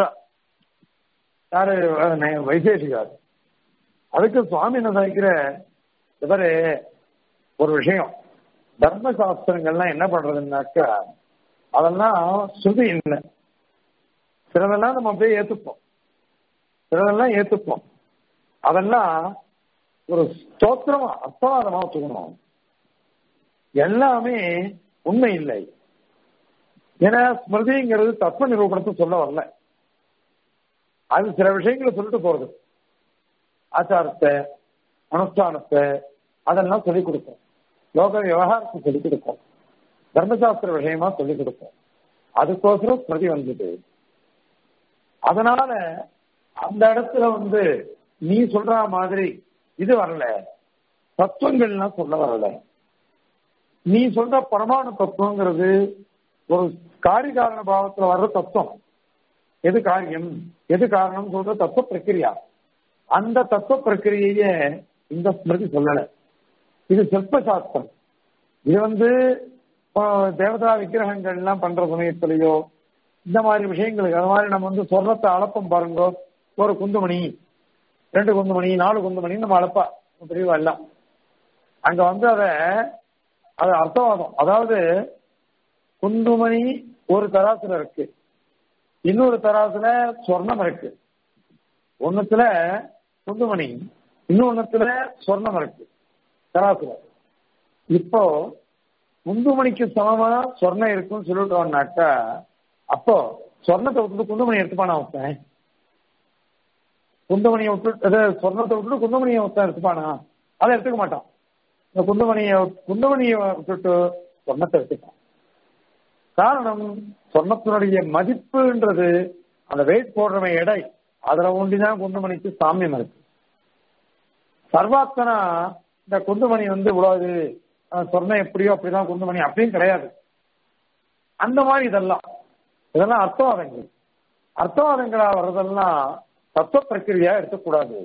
யாரு வைசேஷிகார் அதுக்கு சுவாமி என்ன நினைக்கிற இவரு ஒரு விஷயம் தர்மசாஸ்திரங்கள்லாம் என்ன பண்றதுன்னாக்கா அதெல்லாம் ஸ்ருதி இல்லை சிலதெல்லாம் நம்ம அப்படியே ஏத்துப்போம் சிலதெல்லாம் ஏத்துப்போம் அதெல்லாம் ஒரு ஸ்தோத்திரமா அர்த்தவாதமா வச்சுக்கணும் எல்லாமே உண்மை இல்லை ஏன்னா ஸ்மிருதிங்கிறது தத்துவ நிரூபணத்தை சொல்ல வரல அது சில விஷயங்களை சொல்லிட்டு போறது ஆச்சாரத்தை அனுஷ்டானத்தை அதெல்லாம் சொல்லிக் கொடுக்கும் லோக விவகாரத்தை சொல்லிக் கொடுக்கும் தர்மசாஸ்திர விஷயமா சொல்லிக் கொடுக்கும் அதுக்கோசரம் ஸ்மிருதி வந்தது அதனால அந்த இடத்துல வந்து நீ சொல்ற மாதிரி இது வரல தத்துவங்கள்லாம் சொல்ல வரல நீ சொல்ற பரமாணு தத்துவங்கிறது ஒரு காரிகாரண பாவத்துல வர்ற தத்துவம் எது காரியம் எது காரணம் சொல்ற தத்துவ பிரக்கிரியா அந்த தத்துவ பிரக்கிரிய இந்த ஸ்மிருதி சொல்லல இது சிற்ப சாஸ்திரம் இது வந்து தேவதா விக்கிரகங்கள் எல்லாம் பண்ற சமயத்திலேயோ இந்த மாதிரி விஷயங்களுக்கு அது மாதிரி நம்ம வந்து சொர்ணத்தை அளப்பம் பாருங்க ஒரு குந்துமணி ரெண்டு குந்துமணி நாலு குந்துமணி நம்ம அளப்பா தெளிவா எல்லாம் அங்க வந்து அத அது அர்த்தவாதம் அதாவது குந்துமணி ஒரு தராசுல இருக்கு இன்னொரு தராசுல சொர்ணம் இருக்கு ஒண்ணுத்துல குந்துமணி இன்னொன்னுத்துல சொர்ணம் இருக்கு தராசுல இப்போ குந்துமணிக்கு சமமா சொர்ணம் இருக்குன்னு சொல்லிட்டோம்னாக்கா அப்போ சொர்ணத்தை விட்டுட்டு குந்துமணி எடுத்துப்பானா ஒருத்தன் குந்துமணியை விட்டு சொர்ணத்தை விட்டுட்டு குந்துமணியை ஒருத்தன் எடுத்துப்பானா அதை எடுத்துக்க மாட்டான் இந்த குந்துமணியை குந்துமணியை விட்டுட்டு சொர்ணத்தை எடுத்துப்பான் காரணம் சொர்ணத்தினுடைய மதிப்புன்றது அந்த வெயிட் போடுறவன் எடை அதுல ஒண்டிதான் குண்டுமணிக்கு சாமியம் இருக்கு சர்வாத்தனா இந்த குண்டுமணி வந்து இவ்வளவு சொர்ணம் எப்படியோ அப்படிதான் குண்டுமணி அப்படின்னு கிடையாது அந்த மாதிரி இதெல்லாம் இதெல்லாம் அர்த்தவாதங்கள் அர்த்தவாதங்களா வர்றதெல்லாம் தத்துவ பிரக்கிரியா எடுத்துக்கூடாது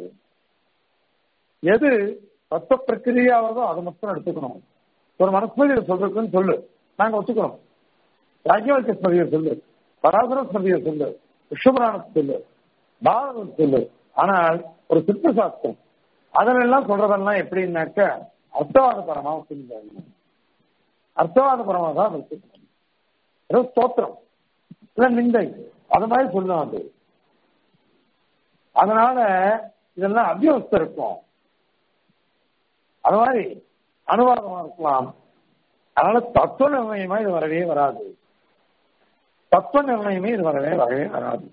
எது தத்துவ பிரக்கிரியா வருதோ அதை மட்டும் எடுத்துக்கணும் ஒரு மனஸ்மதியை சொல்றதுன்னு சொல்லு நாங்க ஒத்துக்கிறோம் யாஜ்யவல்க ஸ்மதியை சொல்லு பராசர ஸ்மதியை சொல்லு விஸ்வபுராணத்தை சொல்லு பாரதம் சொல்லு ஆனால் ஒரு சிற்ப சாஸ்திரம் அதனெல்லாம் சொல்றதெல்லாம் எப்படின்னாக்க அர்த்தவாத பரமா வச்சுருந்தாங்க அர்த்தவாத பரமா தான் வச்சுக்கணும் ஏதோ ஸ்தோத்திரம் இல்ல நிந்தை அது மாதிரி சொல்லணும் அது அதனால இதெல்லாம் அபியவஸ்தை இருக்கும் அது மாதிரி அனுவாதமா இருக்கலாம் அதனால தத்துவ நிர்ணயமா இது வரவே வராது தத்துவ நிர்ணயமே இது வரவே வரவே வராது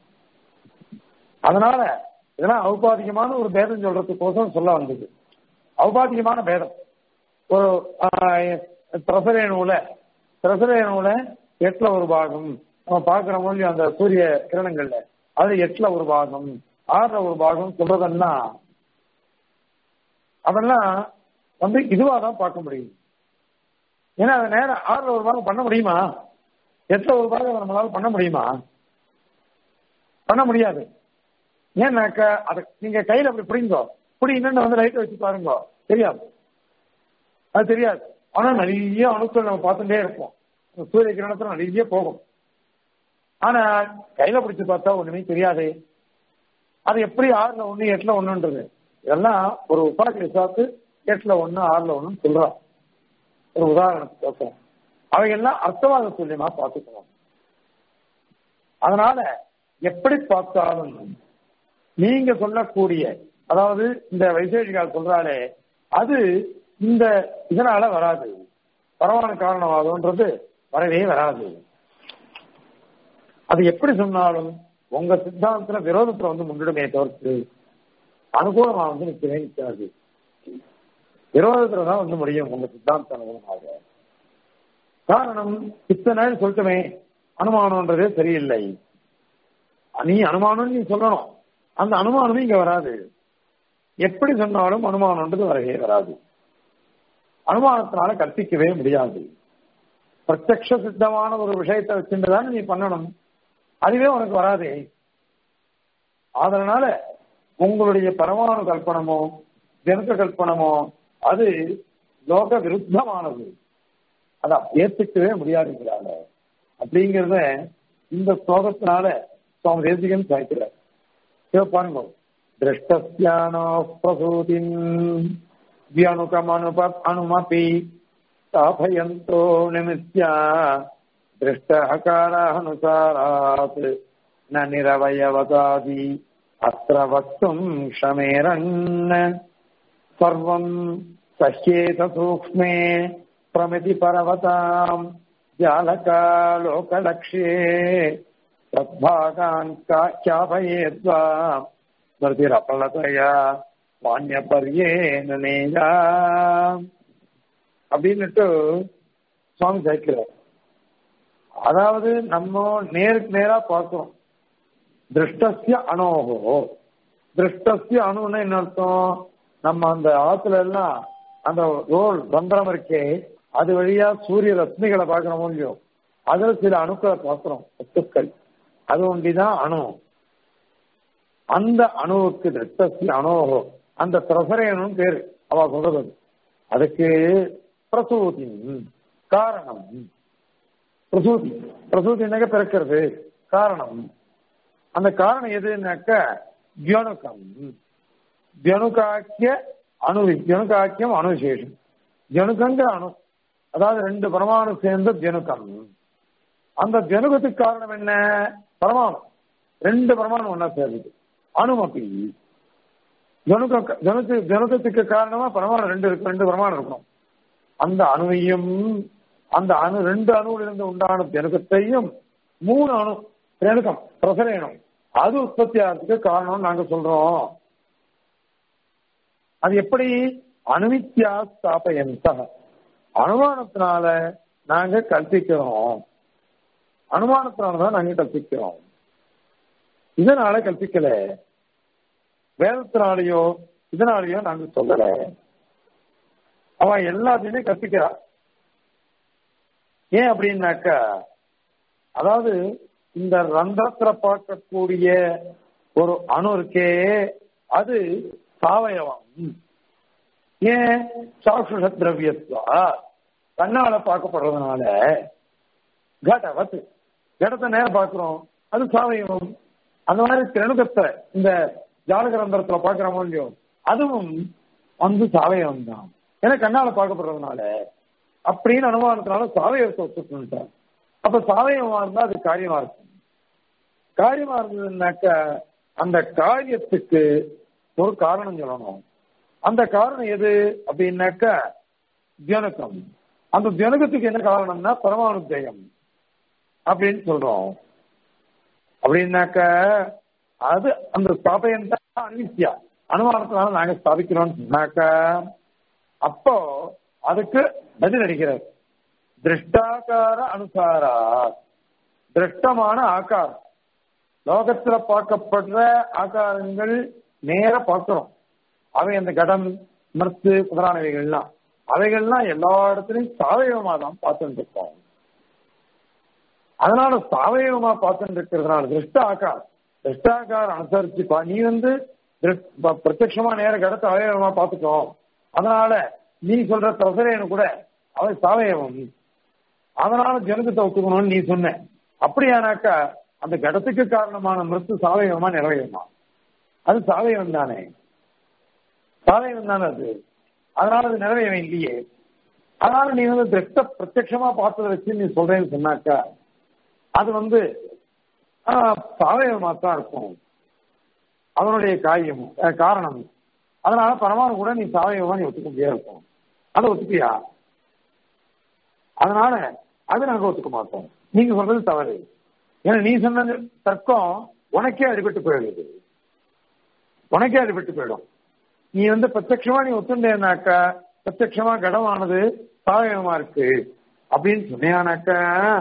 அதனால இதெல்லாம் ஔபாதிகமான ஒரு பேதம் சொல்றதுக்கோசம் சொல்ல வந்தது ஔபாதிகமான பேதம் ஒரு பிரசரேணுல பிரசரேணுல எட்டுல ஒரு பாகம் நம்ம பாக்குற மொழி அந்த சூரிய கிரணங்கள்ல அது எட்டுல ஒரு பாகம் ஆறுல ஒரு பாகம் சொல்றதெல்லாம் அதெல்லாம் வந்து இதுவா தான் பார்க்க முடியும் ஏன்னா அதை நேரம் ஆறுல ஒரு பாகம் பண்ண முடியுமா எட்டுல ஒரு பாகம் நம்மளால பண்ண முடியுமா பண்ண முடியாது ஏன்னாக்க அதை நீங்க கையில அப்படி பிடிங்கோ இப்படி இன்னொன்னு வந்து லைட் வச்சு பாருங்க தெரியாது அது தெரியாது ஆனா நிறைய அணுக்கள் நம்ம பார்த்துட்டே இருப்போம் சூரிய கிரணத்துல நிறைய போகும் ஆனா கையில பிடிச்சு பார்த்தா ஒண்ணுமே தெரியாது அது எப்படி ஆறுல ஒண்ணு எட்டுல ஒண்ணுன்றது இதெல்லாம் ஒரு உபாதி விசாத்து எட்டுல ஒண்ணு ஆறுல ஒண்ணுன்னு சொல்றான் ஒரு உதாரணத்துக்கு அவையெல்லாம் அர்த்தவாத துல்லியமா பார்த்துக்கணும் அதனால எப்படி பார்த்தாலும் நீங்க சொல்லக்கூடிய அதாவது இந்த வைசேஷிகால் சொல்றாலே அது இந்த இதனால வராது பரவான காரணவாதம்ன்றது வரவே வராது அது எப்படி சொன்னாலும் உங்க சித்தாந்தத்துல விரோதத்துல வந்து முன்னிடுமே தவிர்த்து அனுகூலமா வந்து நிற்கவே நிற்காது விரோதத்துல தான் வந்து முடியும் உங்க சித்தாந்த அனுகூலமாக காரணம் இத்தனை நாள் சொல்லிட்டுமே அனுமானம்ன்றதே சரியில்லை நீ அனுமானம் நீ சொல்லணும் அந்த அனுமானமே இங்க வராது எப்படி சொன்னாலும் அனுமானம்ன்றது வரவே வராது அனுமானத்தினால கற்பிக்கவே முடியாது பிரத்யக்ஷ சித்தமான ஒரு விஷயத்தை வச்சுட்டுதான் நீ பண்ணணும் அதுவே உனக்கு வராதே அதனால உங்களுடைய பரமாணு கல்பனமோ ஜனக கல்பனமோ அது லோக விருத்தமானது அதை ஏத்துக்கவே முடியாதுங்கிறாங்க அப்படிங்கிறத இந்த ஸ்லோகத்தினால சுவாமி தேசிகன் சாய்க்கிறார் இதை பாருங்க திருஷ்டஸ்யானோ பிரசூதின் வியணுகமனுப அனுமபி ஸ்தாபயந்தோ நிமித்யா दृष्टहकारानुसारात् न निरवयवतादि अत्र वक्तुम् क्षमेरन् सर्वम् सह्येत सूक्ष्मे प्रमिति परवताम् जालकालोकलक्ष्ये तद्भागान् ख्यापयेद्वा ஸ்மிருதிரபலதையா வாணியபரியேன நேயா அப்படின்னுட்டு சுவாமி சேர்க்கிறார் அதாவது நம்ம நேருக்கு நேரா பார்க்கிறோம் திருஷ்டசிய அணோகோ திருஷ்டசிய அணுன்னா என்ன அர்த்தம் நம்ம அந்த ஆத்துல எல்லாம் அந்த ரோல் ரந்திரம் இருக்கே அது வழியா சூரிய ரத்னிகளை பார்க்கிறோமோ இல்லையோ அதுல சில அணுக்களை பார்க்கிறோம் வஸ்துக்கள் அது ஒண்டிதான் அணு அந்த அணுவுக்கு திருஷ்டசிய அணோகோ அந்த பிரசரேனும் பேரு அவ சொல்றது அதுக்கு பிரசூதி காரணம் பிரசூதி பிரசூதினாக்க பிறக்கிறது காரணம் அந்த காரணம் எதுனாக்க ஜனுக்கம் ஜனுக்காக்கிய அணு ஜனுக்காக்கியம் அணுவிசேஷம் ஜனுக்கங்கிற அணு அதாவது ரெண்டு பரமாணு சேர்ந்த ஜனுக்கம் அந்த ஜனுகத்துக்கு காரணம் என்ன பரமாணு ரெண்டு பரமாணு ஒன்னா சேருது அணுமப்பி ஜனுக்க ஜனுக்கு ஜனுக்கத்துக்கு காரணமா பரமாணு ரெண்டு இருக்கு ரெண்டு பரமாணு இருக்கணும் அந்த அணுவையும் அந்த அணு ரெண்டு அணுவிலிருந்து உண்டான ஜனகத்தையும் மூணு அணு திரணுக்கம் பிரசரேனம் அது உற்பத்தி ஆகிறதுக்கு காரணம் நாங்க சொல்றோம் அது எப்படி அணுவித்யா ஸ்தாபயந்த அனுமானத்தினால நாங்க கல்பிக்கிறோம் அனுமானத்தினாலதான் நாங்க கல்பிக்கிறோம் இதனால கல்பிக்கல வேதத்தினாலேயோ இதனாலேயோ நாங்க சொல்லல அவன் எல்லாத்தையுமே கற்பிக்கிறான் ஏன் அப்படின்னாக்கா அதாவது இந்த ரந்திரத்துல பார்க்கக்கூடிய ஒரு அணு இருக்கே அது சாவயவம் ஏன் சாக்ஷுஷ திரவியத்துவா கண்ணால பார்க்கப்படுறதுனால கடவத்து கடத்தை நேரம் பார்க்கிறோம் அது சாவயவம் அந்த மாதிரி திரணுகத்தை இந்த ஜாலகரந்திரத்துல பார்க்கிறோமோ இல்லையோ அதுவும் வந்து சாவயவம் தான் ஏன்னா கண்ணால பார்க்கப்படுறதுனால அப்படின்னு அனுமானத்தினால சாவயவத்தை ஒத்துக்கிட்டார் அப்ப சாவயமா இருந்தா அது காரியமா இருக்கும் காரியமா இருந்ததுன்னாக்க அந்த காரியத்துக்கு ஒரு காரணம் சொல்லணும் அந்த காரணம் எது அப்படின்னாக்க தியனக்கம் அந்த தியனகத்துக்கு என்ன காரணம்னா பரமாணு ஜெயம் அப்படின்னு சொல்றோம் அப்படின்னாக்க அது அந்த ஸ்தாபயம் தான் அனித்யா அனுமானத்தினால நாங்க ஸ்தாபிக்கிறோம்னு சொன்னாக்க அப்போ அதுக்கு பதில் அடிக்கிறார் திருஷ்டாகார அனுசாரா திருஷ்டமான ஆகாரம் லோகத்துல பார்க்கப்படுற ஆகாரங்கள் நேர பார்க்கிறோம் அவை அந்த கடம் மிருத்து முதலானவைகள்லாம் அவைகள்லாம் எல்லா இடத்துலையும் சாவயவமா தான் பார்த்துட்டு இருக்கோம் அதனால சாவயவமா பார்த்துட்டு இருக்கிறதுனால திருஷ்ட ஆகாரம் திருஷ்டாகாரம் அனுசரிச்சு பா நீ வந்து பிரத்யமா நேர கடத்தை அவயவமா பார்த்துட்டோம் அதனால நீ சொல்ற பிரசரேனு கூட அவன் சாவயவம் அதனால ஜனகத்தை ஒத்துக்கணும்னு நீ சொன்ன அப்படியானாக்கா அந்த கடத்துக்கு காரணமான மிருத்து சாவயவமா நிறைவேறுமா அது சாவயவம் தானே சாவயவம் தானே அது அதனால அது நிறைவேறும் இல்லையே அதனால நீ வந்து திருஷ்ட பிரத்யமா பார்த்ததை வச்சு நீ சொல்றேன்னு சொன்னாக்கா அது வந்து சாவயவமா தான் இருக்கும் அதனுடைய காரியம் காரணம் அதனால பரமானு கூட நீ சாவயவமா நீ ஒத்துக்க முடியாது இருக்கும் அதை ஒத்துப்பியா அதனால அது நாங்க ஒத்துக்க மாட்டோம் நீங்க சொல்றது தவறு ஏன்னா நீ சொன்னது தர்க்கம் உனக்கே அடிபட்டு போயிடுது உனக்கே அடிபட்டு போயிடும் நீ வந்து பிரத்யமா நீ ஒத்துண்டேனாக்கா பிரத்யமா கடமானது சாவயவமா இருக்கு அப்படின்னு சொன்னியானாக்கா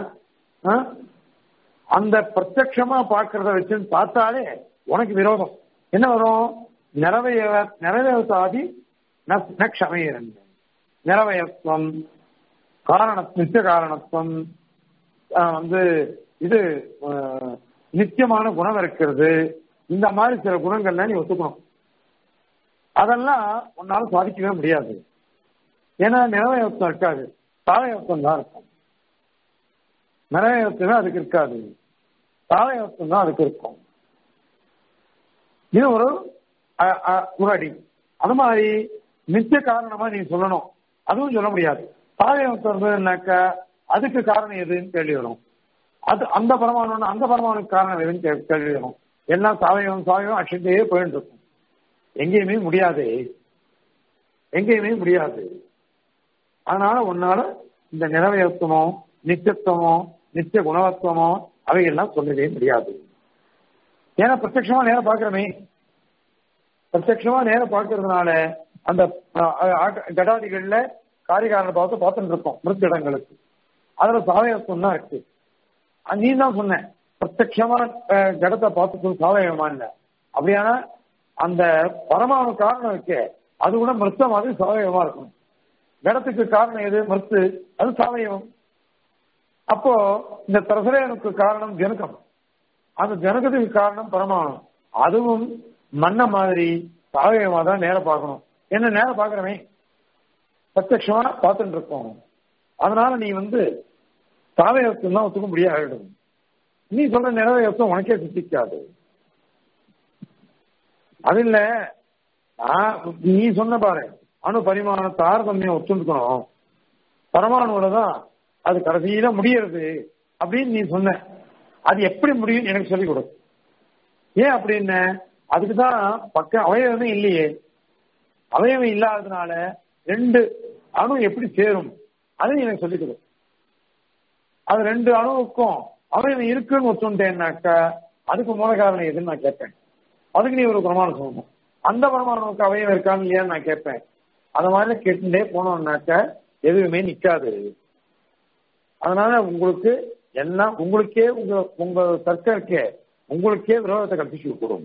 அந்த பிரத்யமா பார்க்கறத வச்சு பார்த்தாலே உனக்கு விரோதம் என்ன வரும் நிறவய நிறவேவசாதி நக்ஷமையன் நிறவயத்துவம் காரண நித்திய காரணத்துவம் வந்து இது நித்தியமான குணம் இருக்கிறது இந்த மாதிரி சில குணங்கள்லாம் நீ ஒத்துக்கணும் அதெல்லாம் உன்னால சாதிக்கவே முடியாது ஏன்னா நிறவயத்துவம் இருக்காது தாவயத்துவம் தான் இருக்கும் நிறைவேற்றமே அதுக்கு இருக்காது தாவயத்துவம் தான் அதுக்கு இருக்கும் இது ஒரு ஒரு அடி அது மாதிரி நித்திய காரணமா நீ சொல்லணும் அதுவும் சொல்ல முடியாது தாவயம் இருந்ததுனாக்கா அதுக்கு காரணம் எதுன்னு கேள்வி வரும் அது அந்த பரமானு அந்த பரமானுக்கு காரணம் எதுன்னு கேள்வி வரும் எல்லாம் சாவயம் சாவயம் அக்ஷந்தே போயிட்டு இருக்கும் எங்கேயுமே முடியாது எங்கேயுமே முடியாது அதனால உன்னால இந்த நிறவயத்துவமோ நித்தியத்துவமோ நித்திய குணவத்துவமோ அவைகள்லாம் சொல்லவே முடியாது ஏன்னா பிரத்யமா நேரம் பாக்குறமே பிரத்யமா நேரம் பார்க்கறதுனால அந்த கடாதிகள்ல காரிகாரனை பார்த்து பார்த்துட்டு இருக்கோம் மிருத்திடங்களுக்கு அதுல சாவயத்துவம் தான் இருக்கு நீ தான் சொன்ன பிரத்யமா கடத்தை பார்த்து சாவயமா இல்ல அப்படியானா அந்த பரமாணு காரணம் இருக்கு அது கூட மிருத்த மாதிரி சாவயமா இருக்கும் கடத்துக்கு காரணம் எது மிருத்து அது சாவயவம் அப்போ இந்த பிரசரேனுக்கு காரணம் ஜனகம் அந்த ஜனகத்துக்கு காரணம் பரமாணு அதுவும் மண்ண மாதிரி சாவயமா தான் நேரம் பார்க்கணும் என்ன நேரம் பார்க்கிறமே பிரத்யமா பார்த்துட்டு இருக்கோம் அதனால நீ வந்து சாவயத்துவம் தான் ஒத்துக்க முடியாது நீ சொல்ற நிறவயத்துவம் உனக்கே சித்திக்காது அது இல்ல நீ சொன்ன பாரு அணு பரிமாண தாரதமியம் ஒத்துக்கணும் பரமாணுல தான் அது கடைசியில முடியறது அப்படின்னு நீ சொன்ன அது எப்படி முடியும் எனக்கு சொல்லிக் கொடு ஏன் அப்படின்னு அதுக்கு தான் பக்க அவயவமே இல்லையே அவயவம் இல்லாததுனால ரெண்டு அணு எப்படி சேரும் அதை எனக்கு சொல்லிக் கொடு அது ரெண்டு அணுவுக்கும் அவயவம் இருக்குன்னு ஒத்துட்டேன்னாக்கா அதுக்கு மூல காரணம் எதுன்னு நான் கேட்பேன் அதுக்கு நீ ஒரு பிரமாணம் சொல்லணும் அந்த பிரமாணமுக்கு அவயம் இருக்கான்னு இல்லையான்னு நான் கேட்பேன் அந்த மாதிரி கேட்டுட்டே போனோம்னாக்க எதுவுமே நிக்காது அதனால உங்களுக்கு எல்லாம் உங்களுக்கே உங்க உங்க தர்க்கருக்கே உங்களுக்கே விரோதத்தை கற்பிச்சு கொடுக்கும்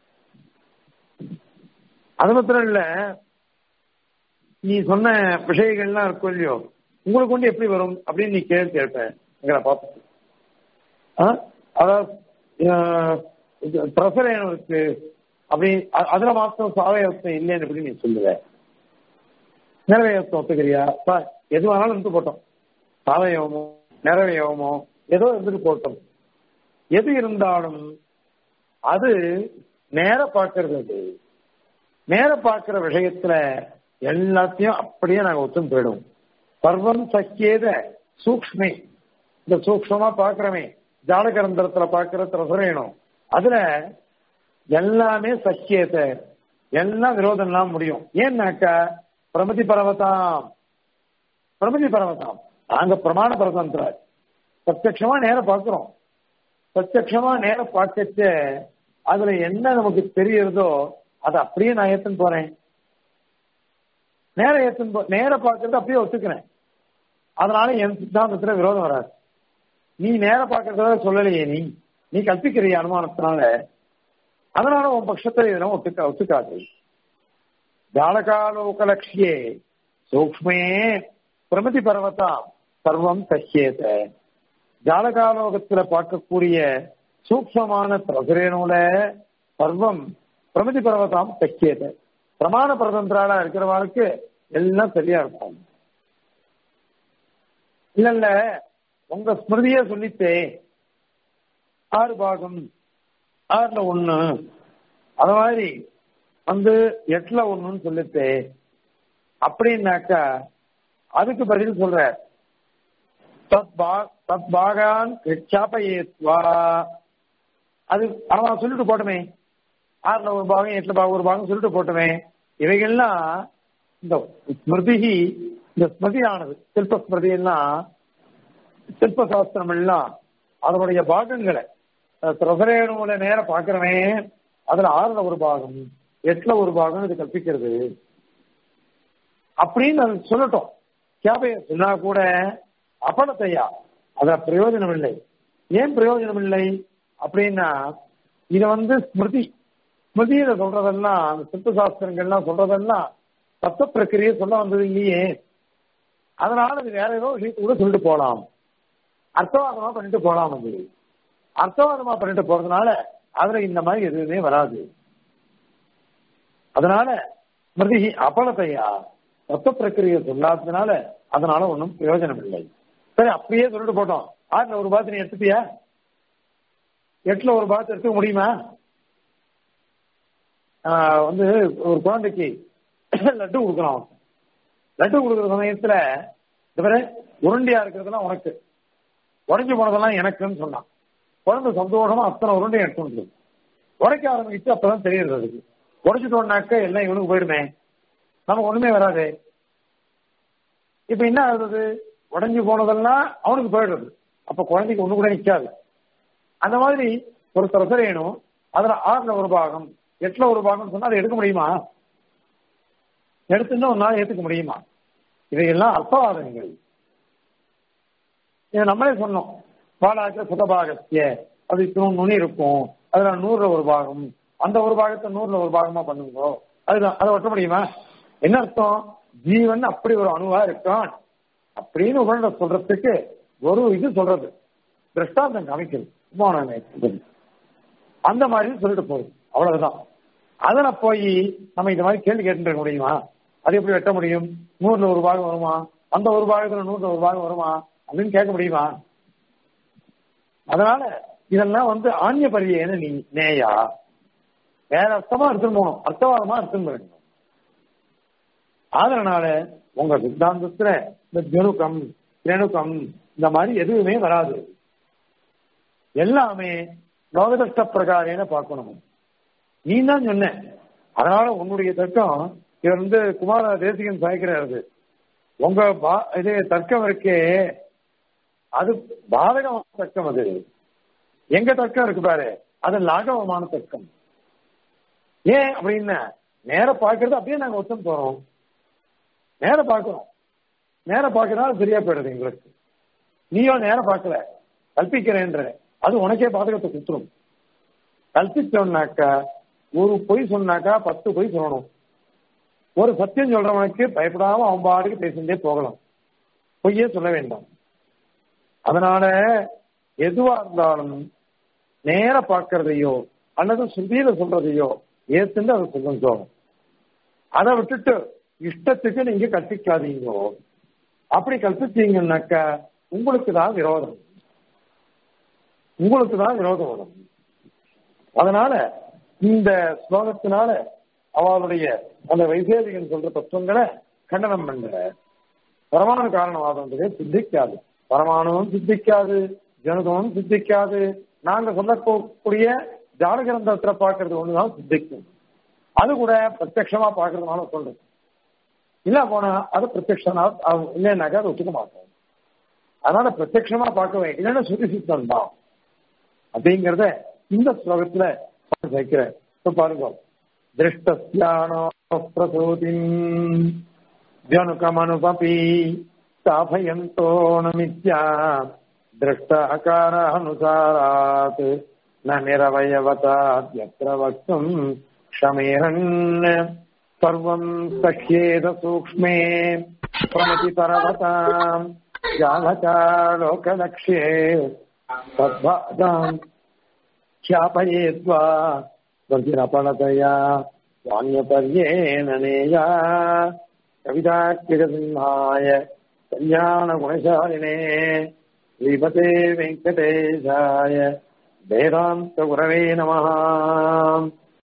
அது மாத்திரம் இல்ல நீ சொன்ன விஷயங்கள்லாம் இருக்கும் இல்லையோ உங்களுக்கு கொண்டு எப்படி வரும் அப்படின்னு நீ கேள்வி கேட்பேன் எங்களை பார்த்து அதாவது பிரசரேனம் இருக்கு அப்படி அதுல மாத்திரம் சாவயத்தம் இல்லைன்னு எப்படி நீ சொல்லுவ நிறைவேயத்தம் ஒத்துக்கிறியா எது வேணாலும் இருந்து போட்டோம் சாவயவமோ நிறைவேயவமோ ஏதோ இருந்துட்டு போட்டோம் எது இருந்தாலும் அது நேர பார்க்கறது அது நேர பார்க்கிற விஷயத்துல எல்லாத்தையும் அப்படியே நாங்க ஒத்தும் போயிடுவோம் சர்வம் சக்கியத சூக்ஷ்மே இந்த சூக்ஷ்மமா பாக்குறமே ஜாடகரந்திரத்துல பாக்குற ரசரேணும் அதுல எல்லாமே சக்கியத்தை எல்லாம் விரோதம் எல்லாம் முடியும் ஏன்னாக்கா பிரமதி பர்வதாம் பிரமதி பர்வதாம் நாங்க பிரமாண பரதந்திர பிரத்யமா நேரம் பார்க்கிறோம் பிரத்யமா நேரம் பார்க்கச்ச அதுல என்ன நமக்கு தெரியறதோ அதை அப்படியே நான் ஏத்துன்னு போறேன் நேரம் ஏத்துன்னு போ நேர பார்க்கறது அப்படியே ஒத்துக்கிறேன் அதனால என் சித்தாந்தத்துல விரோதம் வராது நீ நேர பார்க்கறத சொல்லலையே நீ நீ கற்பிக்கிறிய அனுமானத்தினால அதனால உன் பட்சத்தை இதெல்லாம் ஒத்துக்க ஒத்துக்காது ஜாலகாலோகலட்சியே சூக்ஷ்மே பிரமதி பர்வதா சர்வம் தஷ்யேத ஜாலகாலோகத்துல பார்க்கக்கூடிய சூக்ஷமான பிரசுரேனோட சர்வம் பிரமதி பர்வதாம் தக்கியத பிரமாண பரதந்திரால இருக்கிறவாளுக்கு எல்லாம் சரியா இருக்கும் இல்ல இல்ல உங்க ஸ்மிருதியே சொல்லித்தே ஆறு பாகம் ஆறுல ஒண்ணு அது மாதிரி வந்து எட்டுல ஒண்ணுன்னு சொல்லித்தே அப்படின்னாக்கா அதுக்கு பதில் சொல்ற தத் பாகான் சாப்பயேத்வா அது அவன் சொல்லிட்டு போட்டமே ஆறுல ஒரு பாகம் எட்டுல பாகம் ஒரு பாகம் சொல்லிட்டு போட்டமே இவைகள்லாம் இந்த ஸ்மிருதி இந்த ஸ்மிருதியானது சில்ப ஸ்மிருதி எல்லாம் சில்ப சாஸ்திரம் எல்லாம் அதனுடைய பாகங்களை திரசரேணுல நேர பாக்குறவே அதுல ஆறுல ஒரு பாகம் எட்டுல ஒரு பாகம் இது கற்பிக்கிறது அப்படின்னு அது சொல்லட்டும் கேபைய சொன்னா கூட அபலத்தையா அத பிரயோஜனம் இல்லை ஏன் பிரயோஜனம் இல்லை அப்படின்னா இத வந்து ஸ்மிருதி ஸ்மிருதியில சொல்றதெல்லாம் அந்த சிற்ப சாஸ்திரங்கள்லாம் சொல்றதெல்லாம் தத்துவ பிரக்கிரியை சொல்ல வந்தது இல்லையே அதனால அது வேற ஏதோ விஷயத்தை கூட சொல்லிட்டு போலாம் அர்த்தவாதமா பண்ணிட்டு போலாம் அது அர்த்தவாதமா பண்ணிட்டு போறதுனால அதுல இந்த மாதிரி எதுவுமே வராது அதனால ஸ்மிருதி அபலத்தையா தத்துவ பிரக்கிரியை சொல்லாததுனால அதனால ஒன்றும் பிரயோஜனம் இல்லை சரி அப்படியே சொல்லிட்டு போட்டோம் ஆறுல ஒரு பாத்து நீ எடுத்துப்பியா எட்டுல ஒரு பாத்து எடுத்துக்க முடியுமா வந்து ஒரு குழந்தைக்கு லட்டு கொடுக்குறோம் லட்டு கொடுக்குற சமயத்துல இந்த உருண்டையா இருக்கிறதுலாம் உனக்கு உடைஞ்சு போனதெல்லாம் எனக்குன்னு சொன்னான் குழந்தை சந்தோஷமா அத்தனை உருண்டை எடுத்து உடைக்க ஆரம்பிச்சு அப்பதான் தெரியுது அதுக்கு உடைச்சிட்டோம்னாக்க எல்லாம் இவனுக்கு போயிடுமே நமக்கு ஒண்ணுமே வராது இப்ப என்ன ஆகுது உடஞ்சி போனதெல்லாம் அவனுக்கு போயிடுறது அப்ப குழந்தைக்கு ஒண்ணு கூட நிக்காது அந்த மாதிரி ஒரு பிரசரேனும் அதுல ஆறுல ஒரு பாகம் எட்டுல ஒரு பாகம் சொன்னா அதை எடுக்க முடியுமா எடுத்துன்னு ஒரு நாள் ஏத்துக்க முடியுமா இவையெல்லாம் அர்த்தவாதங்கள் இதை நம்மளே சொன்னோம் பாலாக்க சுகபாகத்திய அது இத்தனும் நுனி இருக்கும் அதுல நூறுல ஒரு பாகம் அந்த ஒரு பாகத்தை நூறுல ஒரு பாகமா பண்ணுங்க அதுதான் அதை ஒட்ட முடியுமா என்ன அர்த்தம் ஜீவன் அப்படி ஒரு அணுவா இருக்கான் அப்படின்னு உடனே சொல்றதுக்கு ஒரு இது சொல்றது திருஷ்டாந்தம் காமிக்கிறது அந்த மாதிரி சொல்லிட்டு போகுது அவ்வளவுதான் அதுல போய் நம்ம இந்த மாதிரி கேள்வி கேட்டு முடியுமா அது எப்படி வெட்ட முடியும் நூறுல ஒரு பாகம் வருமா அந்த ஒரு பாகத்துல நூறுல ஒரு பாகம் வருமா அப்படின்னு கேட்க முடியுமா அதனால இதெல்லாம் வந்து ஆன்ய பரியான நீ நேயா வேற அர்த்தமா எடுத்துன்னு போகணும் அர்த்தவாதமா எடுத்துன்னு போயிடணும் அதனால உங்க சித்தாந்தத்துல இந்த ஜனுக்கம் திரணுக்கம் இந்த மாதிரி எதுவுமே வராது எல்லாமே லோகதஷ்ட பிரகாரேன பார்க்கணும் நீ தான் சொன்ன அதனால உன்னுடைய தர்க்கம் இவர் வந்து குமார தேசிகன் சாய்க்கிறாரு உங்க இது தர்க்கம் இருக்கே அது பாதகமான தர்க்கம் அது எங்க தர்க்கம் இருக்கு பாரு அது லாகவமான தர்க்கம் ஏன் அப்படின்னா நேர பாக்குறது அப்படியே நாங்க ஒத்துன்னு போறோம் நேர பாக்குறோம் நேர பாக்குறதுனால சரியா போயிடுது எங்களுக்கு நீயோ நேரம் பார்க்கல கல்பிக்கிறேன்ற அது உனக்கே பாதகத்தை கொடுத்துரும் கல்பிச்சோம்னாக்கா ஒரு பொய் சொன்னாக்கா பத்து பொய் சொல்லணும் ஒரு சத்தியம் சொல்றவனுக்கு பயப்படாம அவன் பாட்டுக்கு பேசிட்டே போகலாம் பொய்யே சொல்ல வேண்டாம் அதனால எதுவா இருந்தாலும் நேர பார்க்கறதையோ அல்லது சுத்தியில சொல்றதையோ ஏத்துண்டு அதை சொல்லும் அதை விட்டுட்டு இஷ்டத்துக்கு நீங்க கற்பிக்காதீங்க அப்படி கற்பிச்சீங்கன்னாக்கா உங்களுக்கு தான் விரோதம் உங்களுக்கு தான் விரோதம் வரும் அதனால இந்த ஸ்லோகத்தினால அவளுடைய அந்த வைசேதிகன் சொல்ற தத்துவங்களை கண்டனம் பண்ற பரமாணு காரணவாதம் சித்திக்காது பரமாணுவும் சித்திக்காது ஜனதமும் சித்திக்காது நாங்க சொல்லக்கூடிய ஜானகிரந்தத்துல பாக்குறது ஒண்ணுதான் சித்திக்கும் அது கூட பிரத்யமா பாக்குறதுனால சொல்றது இல்ல போனா அது பிரத்யக்ஷனா இல்லைன்னாக்கா அதை ஒத்துக்க மாட்டோம் அதனால பிரத்யமா பார்க்க வேண்டும் இல்லைன்னா சுத்தி சித்தம் தான் அப்படிங்கிறத இந்த ஸ்லோகத்துல வைக்கிறேன் பாருங்க திருஷ்டியானோ பிரசூதி ஜனுகமனுபி स्थापयन्तो न मिथ्या दृष्टाकारानुसारात् न निरवयवताद्यत्र वक्तुम् क्षमेरन् सर्वम् सह्येत सूक्ष्मे प्रमतितरवताम् जालकालोकलक्ष्ये तद्भागाम् ख्यापयेद्वा वज्रपणतया वाण्यपर्येण नेया कविताकृतसिंहाय कल्याणगुणशालिने श्रीमते वेङ्कटेशाय वेदान्तगुरवे नमः